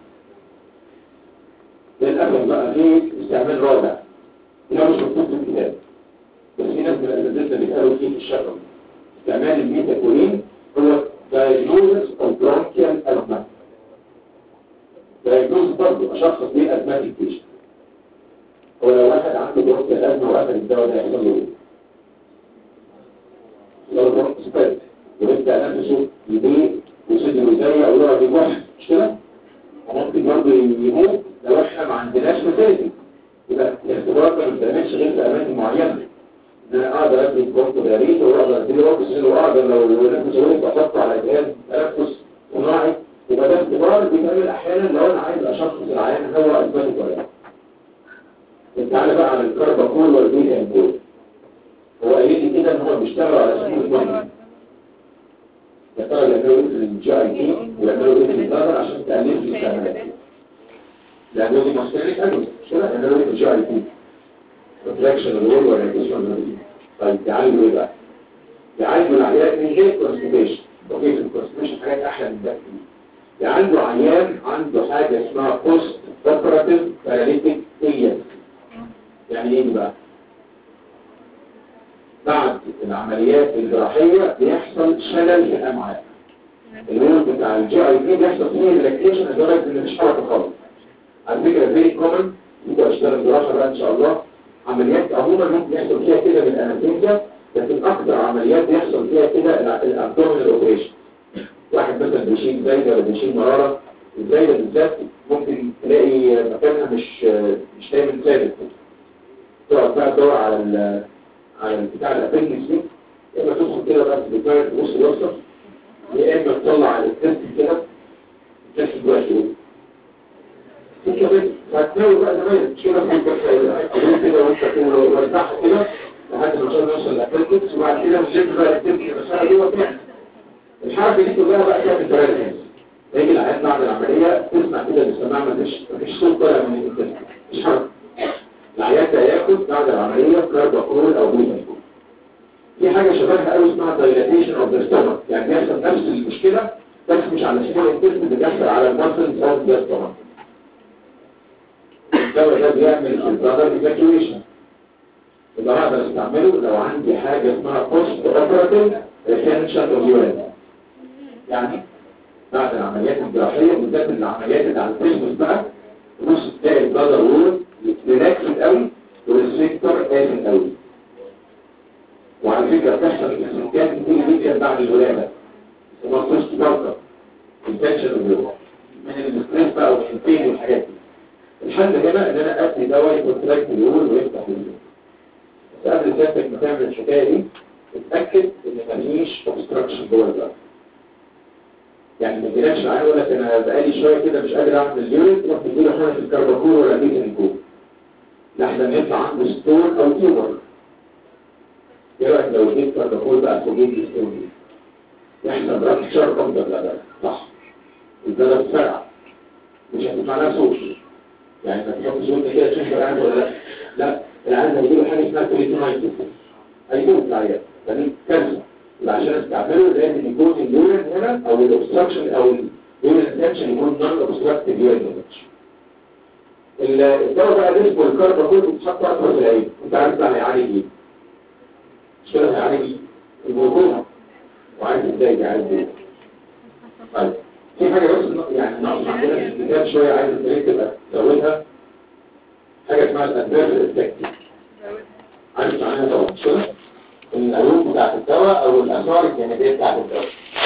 للاسف بقى في استعمال رابع ده مش مكتوب في الكتاب بس في ناس من الاساتذه بيسالوا فيه في الشفوي استعمال الميتاكولين هو diagnosis of bronchial asthma diagnosis برضه اشخص بيه asthmatic patient هو لو واحد عنده bronchial asthma واخد الدواء ده يحصل له ايه؟ لو برونكوسباز ويبدا نفسه يضيق وصدره ضيق ويقعد يكح مش كده؟ وممكن برضه يموت لو احنا ما عندناش مساجد يبقى الاختبارات ما بتعملش غير في اماكن معينه ان انا اقدر ادي كونت باريد واقدر ادي اوكسجين واقدر لو نفس وقت احطه على جهاز تنفس صناعي يبقى ده اختبار بيتعمل احيانا لو انا عايز اشخص العيان هو اثبات ولا لا تعالى بقى على الكرباكول والبيتا انكول هو قايل لي كده ان هو بيشتغل على سبيل واحد يا ترى يعملوا ايه في الجي اي تي ويعملوا ايه في النظر عشان تقلل في الاستعمالات لأنه دي مختلف أجل كده يعملوا ايه في الجي اي تي ريفلكشن الرول والريكشن طيب يعالجوا ايه بقى؟ يعالجوا العيان من غير كونستيبيشن اوكي في الكونستيبيشن حاجات احلى من ده يعالجوا عيان عنده حاجه اسمها بوست اوبراتيف باراليتيك ايليس يعني ايه دي بقى بعد العمليات الجراحية بيحصل شلل في الأمعاء الوول بتاع الجي اي بي بيحصل فيه ريلاكسيشن لدرجة ان مفيش حركة خالص على فكرة فيري كومن انتوا اشتغل جراحة بقى ان شاء الله عمليات عموما ممكن يحصل فيها كده من الانستيزيا لكن اكتر عمليات بيحصل فيها كده الابدومينال اوبريشن واحد مثلا بيشيل زايدة ولا بيشيل مرارة الزايدة بالذات ممكن تلاقي مكانها مش مش دايما ثابت تقعد بقى تدور على ال على البتاع الابندكس دي يا اما تدخل كده بقى في البتاع تبص الوسط يا اما تطلع على التست كده التست جوه شويه كده هتناوي بقى زمان مش كده في البتاع كده وانت كده وارتاح كده لحد ما عشان نوصل للابندكس وبعد كده نزلت بقى التست بس جوه تاني الحركه دي كلها بقى كانت بتركز يجي العيان بعد العمليه تسمع كده بالسماعه مفيش مفيش صوت طالع من التست مش حركه العيان ده ياخد بعد العملية كارباكول او بيتا في حاجة شبهها قوي اسمها دايلاتيشن اوف ذا ستومك يعني بيحصل نفس المشكلة بس مش على سبيل الانتست اللي بيحصل على المسلز اوف ذا ستومك الدواء ده بيعمل في البلادر ايفاكيويشن يبقى هقدر استعمله لو عندي حاجة اسمها بوست اوبراتيف ريتنشن اوف يورين يعني بعد العمليات الجراحية بالذات العمليات اللي على البيزنس بقى تبص تلاقي البلادر وول ريلاكسد قوي والسيكتور قاسم قوي وعلى فكرة بتحصل في السكان كتير جدا بعد الولادة اسمها بوست بارتر التنشن الجوه من الاستريس بقى والحنتين والحاجات دي الحل هنا ان انا ادي دواء يكونتراكت اليول ويفتح اليول بس قبل سيادتك ما تعمل الحكايه دي اتاكد ان مفيش اوبستراكشن جوه البلد يعني ما تجيلكش معايا يقول لك انا بقالي شويه كده مش قادر اعمل اليورين تروح تديله حاجه في الكرباكور ولا بيتنكور لحسن يطلع عنده ستون او تيومر ايه رايك لو اديت كرباكور بقى فوجيت الستون دي يحصل رابتشر اوف ذا بلادر صح البلادر فرع مش هتسمع لها صوت يعني انت تحط صوت كده تشوف العيان ولا لا لا العيان هيجيله حاجه اسمها كريتينايتس هيموت العيان يعني كارثه يبقى عشان استعمله لازم يكون اليورين هنا او الاوبستراكشن او اليورين انتنشن يكون نون اوبستراكتيف يورين انتنشن الدواء بقى اللي اسمه الكارباكول بيتحط اكتر في العين انت عارف بقى هيعالج ايه مش كده هيعالج ايه الجلوكوما وعارف ازاي عايز ايه طيب في حاجه بس يعني ناقص عندنا في الكتاب شويه عايز الطريق تبقى تزودها حاجه اسمها الادفيرس افكت عارف معناها طبعا مش كده العيوب بتاعت الدواء او الاثار الجانبيه بتاعت الدواء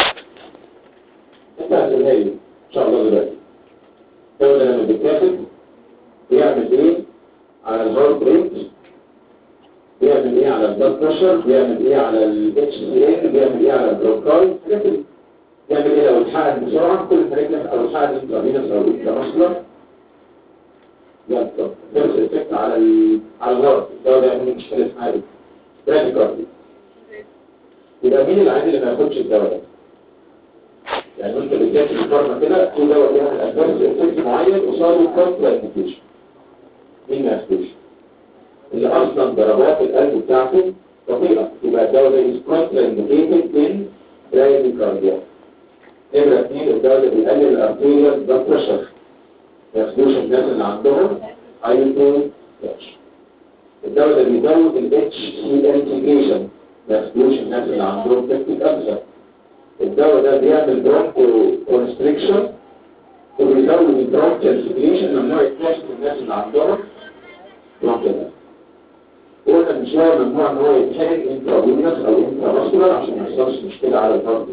انت هتقولها لي ان شاء الله دلوقتي الدواء ده لما بيتاخد بيعمل ايه على الهارت ريت بيعمل ايه على البلاد بريشر بيعمل ايه على الاتش سي ان بيعمل ايه على البروكاي حاجات دي. بيعمل ايه لو اتحقن بسرعه كل الحاجات دي او اتحقن انترافينوس او انتراسلر لا طب بس افكت على ال... على الهارت الدواء ده يعمل مشكله اسمها ايه براديكاردي يبقى مين العين اللي ما ياخدش الدواء ده يعني انت بتجاهد الفارما كده في دواء بيعمل ادفانس افكت معين قصاده كونترا انديكيشن مين ما ياخدوش اللي اصلا ضربات القلب بتاعته بطيئه يبقى الدواء ده از كونترا انديكيتد ان براديكارديا نمرة اثنين الدواء ده بيقلل الارتيريال بلاد بريشر ما ياخدوش الناس اللي عندهم هايبو الدواء ده بيزود ال HCl integration ما ياخدوش الناس اللي عندهم تكتيك أبزر الدواء ده بيعمل برونكو كونستريكشن وبيزود البرونكيال سيكريشن ممنوع يتناشط الناس اللي عندهم برونكيال قلنا من شوية ممنوع ان هو يتحرك انترافينوس او انتراسولار عشان ما يحصلش مشكلة على الهارت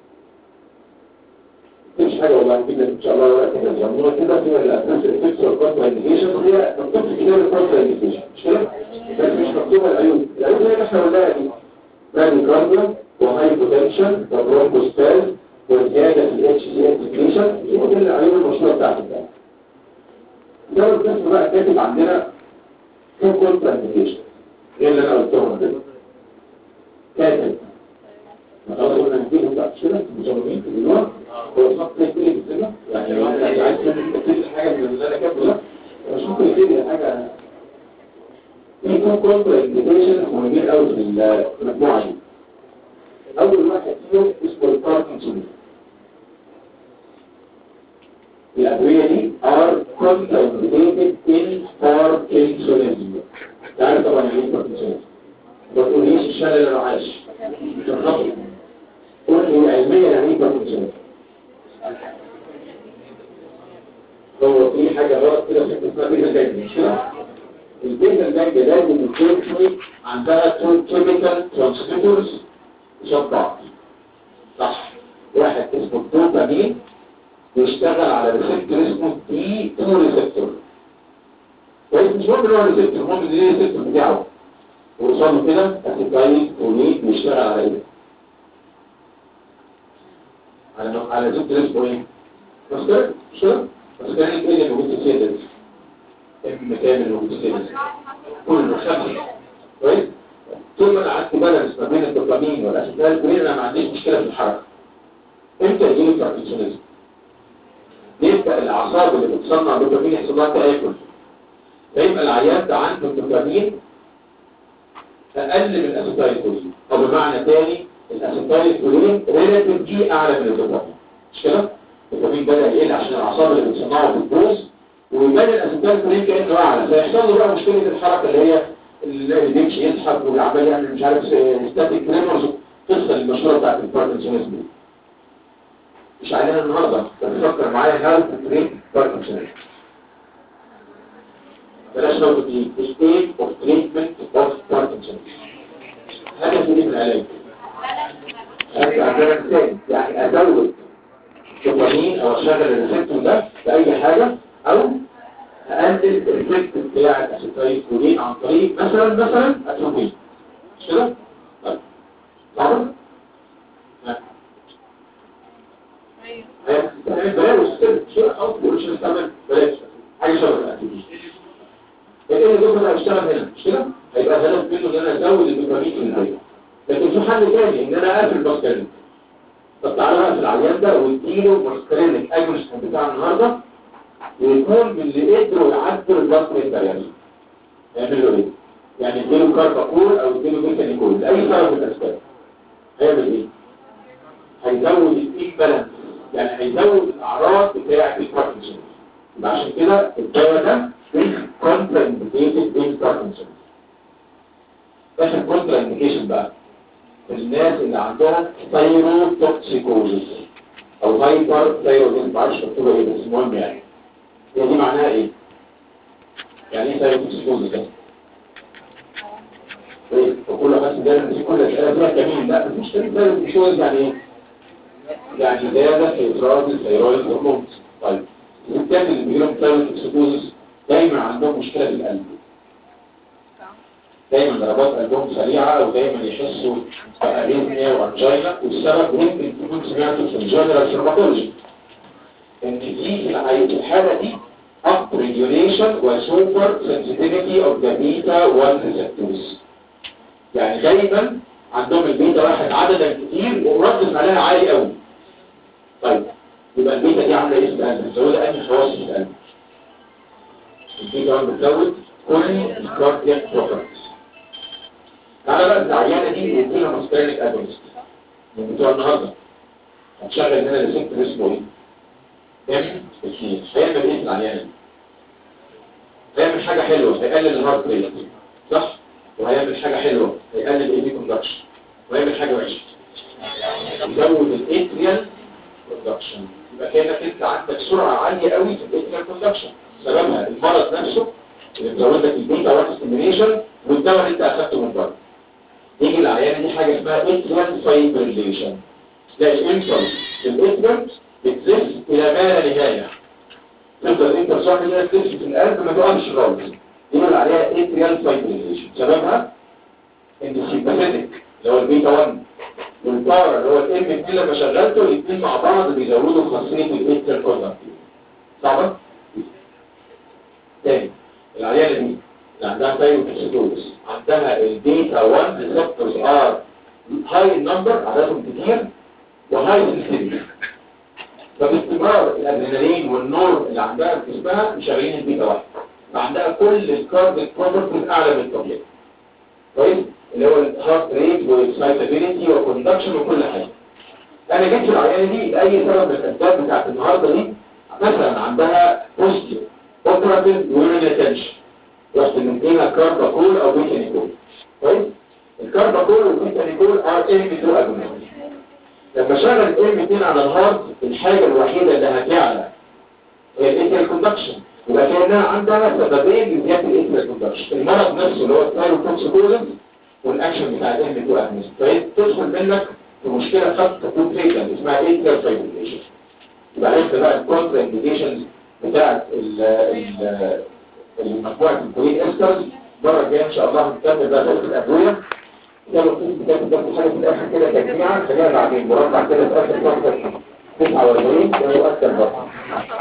مفيش حاجة والله نجيب لك ان شاء الله وقت كده زمونا كده فيها الاساس الافكس والكونترا انديكيشن هي مكتوب في كتاب الكونترا انديكيشن مش كده؟ بس مش مكتوبة العيوب العيوب زي ما احنا قلناها دي براديكارديا وهايبوتنشن وبرونكوستاز وزيادة في الاتش سي انتجريشن دي كل العيوب المشهورة بتاعت الدواء الدواء القسم بقى كاتب عندنا تو كونترا انديكيشن غير اللي انا قلتهم كده كاتب ما خلاص قلنا نديهم بقى مش كده مصممين في النوع هو خط كتير كده يعني لو انت عايز تعمل كتير حاجه من اللي انا كاتبه ده مش ممكن يفيد حاجه في تو كونترا انديكيشن مهمين قوي في المجموعه دي اول واحد فيهم اسمه الباركنسون الادويه دي ار كونترا انديكيتد باركنسونيزم تعرف طبعا يعني ايه باركنسونيزم ما تقوليش الشلل الرعاش بالضبط قول لي علميا يعني ايه باركنسونيزم هو في حاجة غلط كده في اسمها بيتا جايد مش كده؟ البيتا جايد لازم يكون في عندها تو كيميكال ترانسميترز قصاد بعض صح واحد اسمه الدوبامين بيشتغل على ريسبتور اسمه دي 2 ريسبتور كويس مش مهم ان هو ريسبتور المهم ان ايه الريسبتور بتاعه وقصاده كده اسيتايل كولين بيشتغل على ايه؟ على على ريسبتور اسمه ايه؟ مستر مش كده؟ بس كان ايه اللي موجود في السيدس؟ ام كامل موجود في السيدس كله خمسه كويس؟ طول ما انا قعدت بالانس ما بين الدوبامين والاسيتايل كولين انا ما عنديش مشكله في الحركه امتى يجي لي باركنسونيزم؟ يبدأ الأعصاب اللي بتصنع دوبامين يحصل لها تآكل فيبقى العيان ده عنده دوبامين أقل من الأسيتايل كولين أو بمعنى تاني الأسيتايل كولين ريلاتيف دي أعلى من الدوبامين مش كده؟ الدوبامين بدأ يقل عشان الأعصاب اللي بتصنعه بتبوظ ويبان الأسيتايل كولين كأنه أعلى فيحصل له بقى مشكلة الحركة اللي هي اللي بيمشي يسحب واللي عمال يعمل مش عارف ستاتيك ريمرز القصة المشهورة بتاعت الباركنسونيزم دي مش علينا النهاردة بتفكر معايا هاو تو تريت باركنسون بلاش هاو تو تريت ستيت اوف تريتمنت اوف باركنسون هدف ايه من العلاج؟ هدف عشان ثاني يعني ازود دوبامين او اشغل الريسبتور ده باي حاجة او اقلل الافكت بتاع الاسيتايل كولين عن طريق مثلا مثلا اتروبين مش كده؟ طيب واضح؟ بلاش شيء او تقولش نستعمل بلاش حاجه شبه الاكتيفيشن ايه اللي جوه هيشتغل هنا مش كده هيبقى هدف منه ان انا ازود الدوبامين في البيت لكن في حل تاني ان انا اقفل الماسكارينك طب تعالى بقى في العيان ده واديله ماسكارينك اجنس بتاع النهارده ويكون من اللي قدروا يعدوا البلاد بريشر يعملوا ايه؟ يعني اديله كارباكول او اديله ميكانيكول لاي سبب من الاسباب هيعمل ايه؟ هيزود البيك بالانس يعني هيزود الاعراض بتاعه الباركنسون يبقى عشان كده الدواء ده مش كونترا انديكيتد بالباركنسون اخر كونترا انديكيشن بقى الناس اللي عندهم ثايروتوكسيكوزيس او هايبر ثايرويدز ما اعرفش مكتوبه ايه بس المهم يعني هي دي معناها ايه؟ يعني ايه ثايروتوكسيكوزيس ده؟ ايه وكل بس ده دي كل الاسئله فيها كمين لا مش ثايروتوكسيكوزيس يعني ايه؟ يعني زيادة في إفراز الثيرويد هرمونز طيب الستات اللي بيجيلهم ثايرويد دايما عندهم مشكلة في القلب دايما ضربات قلبهم سريعة ودايما يحسوا بأريثميا وأنجينا والسبب ممكن تكون سمعته في الجنرال سيرماتولوجي ان في الحالة دي up regulation و super sensitivity of the beta 1 receptors يعني دايما عندهم البيتا واحد عددا كتير ومركز عليها عالي قوي طيب يبقى البيتا دي عامله ايه في القلب مزوده انهي خواص في القلب البيتا بتزود كل الكاردياك بروبرتيز تعالى بقى العيانه دي نديها ماسكارينيك اجونست من بتوع النهارده هتشغل هنا ريسبتور اسمه ايه؟ ام اثنين هيعمل ايه في العيانه دي؟ هيعمل حاجه حلوه هيقلل الهارت ريت صح؟ وهيعمل حاجه حلوه هيقلل الاي كوندكشن وهيعمل حاجه وحشه يزود الاتريال كوندكشن يبقى كانك انت عندك سرعه عاليه قوي في الاتريال كوندكشن سببها المرض نفسه اللي مزود لك البيتا 1 ستيميليشن والدواء اللي انت اخدته من بره يجي العيانه دي حاجه اسمها اتريال فايبريليشن لا الانسولين في الاتريال بتزف الى ما لا نهايه تفضل انت صاحي كده تلف في القلب ما تقفش خالص يقول عليها اتريال فايبريليشن سببها ان السيمباثيك اللي هو البيتا 1 والباور اللي هو الام 2 لما شغلته الاثنين مع بعض بيزودوا خاصيه الاتريال كوندكتيف صعبه تاني العيانه دي اللي عندها ثايروكسيتوز عندها البيتا 1 ريسبتورز ار هاي نمبر عددهم كتير وهاي سنسيتيف فباستمرار الادرينالين والنور اللي عندها في جسمها مشغلين البيتا 1 فعندها كل الكارديك بروبرتيز اعلى من الطبيعي كويس اللي هو الهارت ريت والاكسايتابيلتي وكوندكشن وكل حاجه انا جيت في العيانه دي لاي سبب من الاسباب بتاعت النهارده دي مثلا عندها بوست اوتر اوبراتيف يورين تنشن رحت مدينا كارباكول او بيتانيكول كويس الكارباكول والبيتانيكول ار ام 2 اجونست لما شغل الام 2 على الهارت الحاجه الوحيده اللي هتعلى هي الانتر كوندكشن يبقى كانها عندها سببين لزياده الانتر كوندكشن المرض نفسه اللي هو الثايروتوكسيكوزس والاكشن بتاع الام 2 اجونست فهي تدخل منك في مشكله قد تكون فيتال اسمها انتر فايبريشن يبقى عرفت بقى الكونترا انديكيشنز بتاعت ال ال المجموعة الكولين استرز المرة الجاية ان شاء الله هنكمل بقى بقية الادوية يلا نقول بجد ده حاجة في الاخر كده تجميعا خلينا بعدين مربع كده في اخر فترة 49 ده يؤثر برضه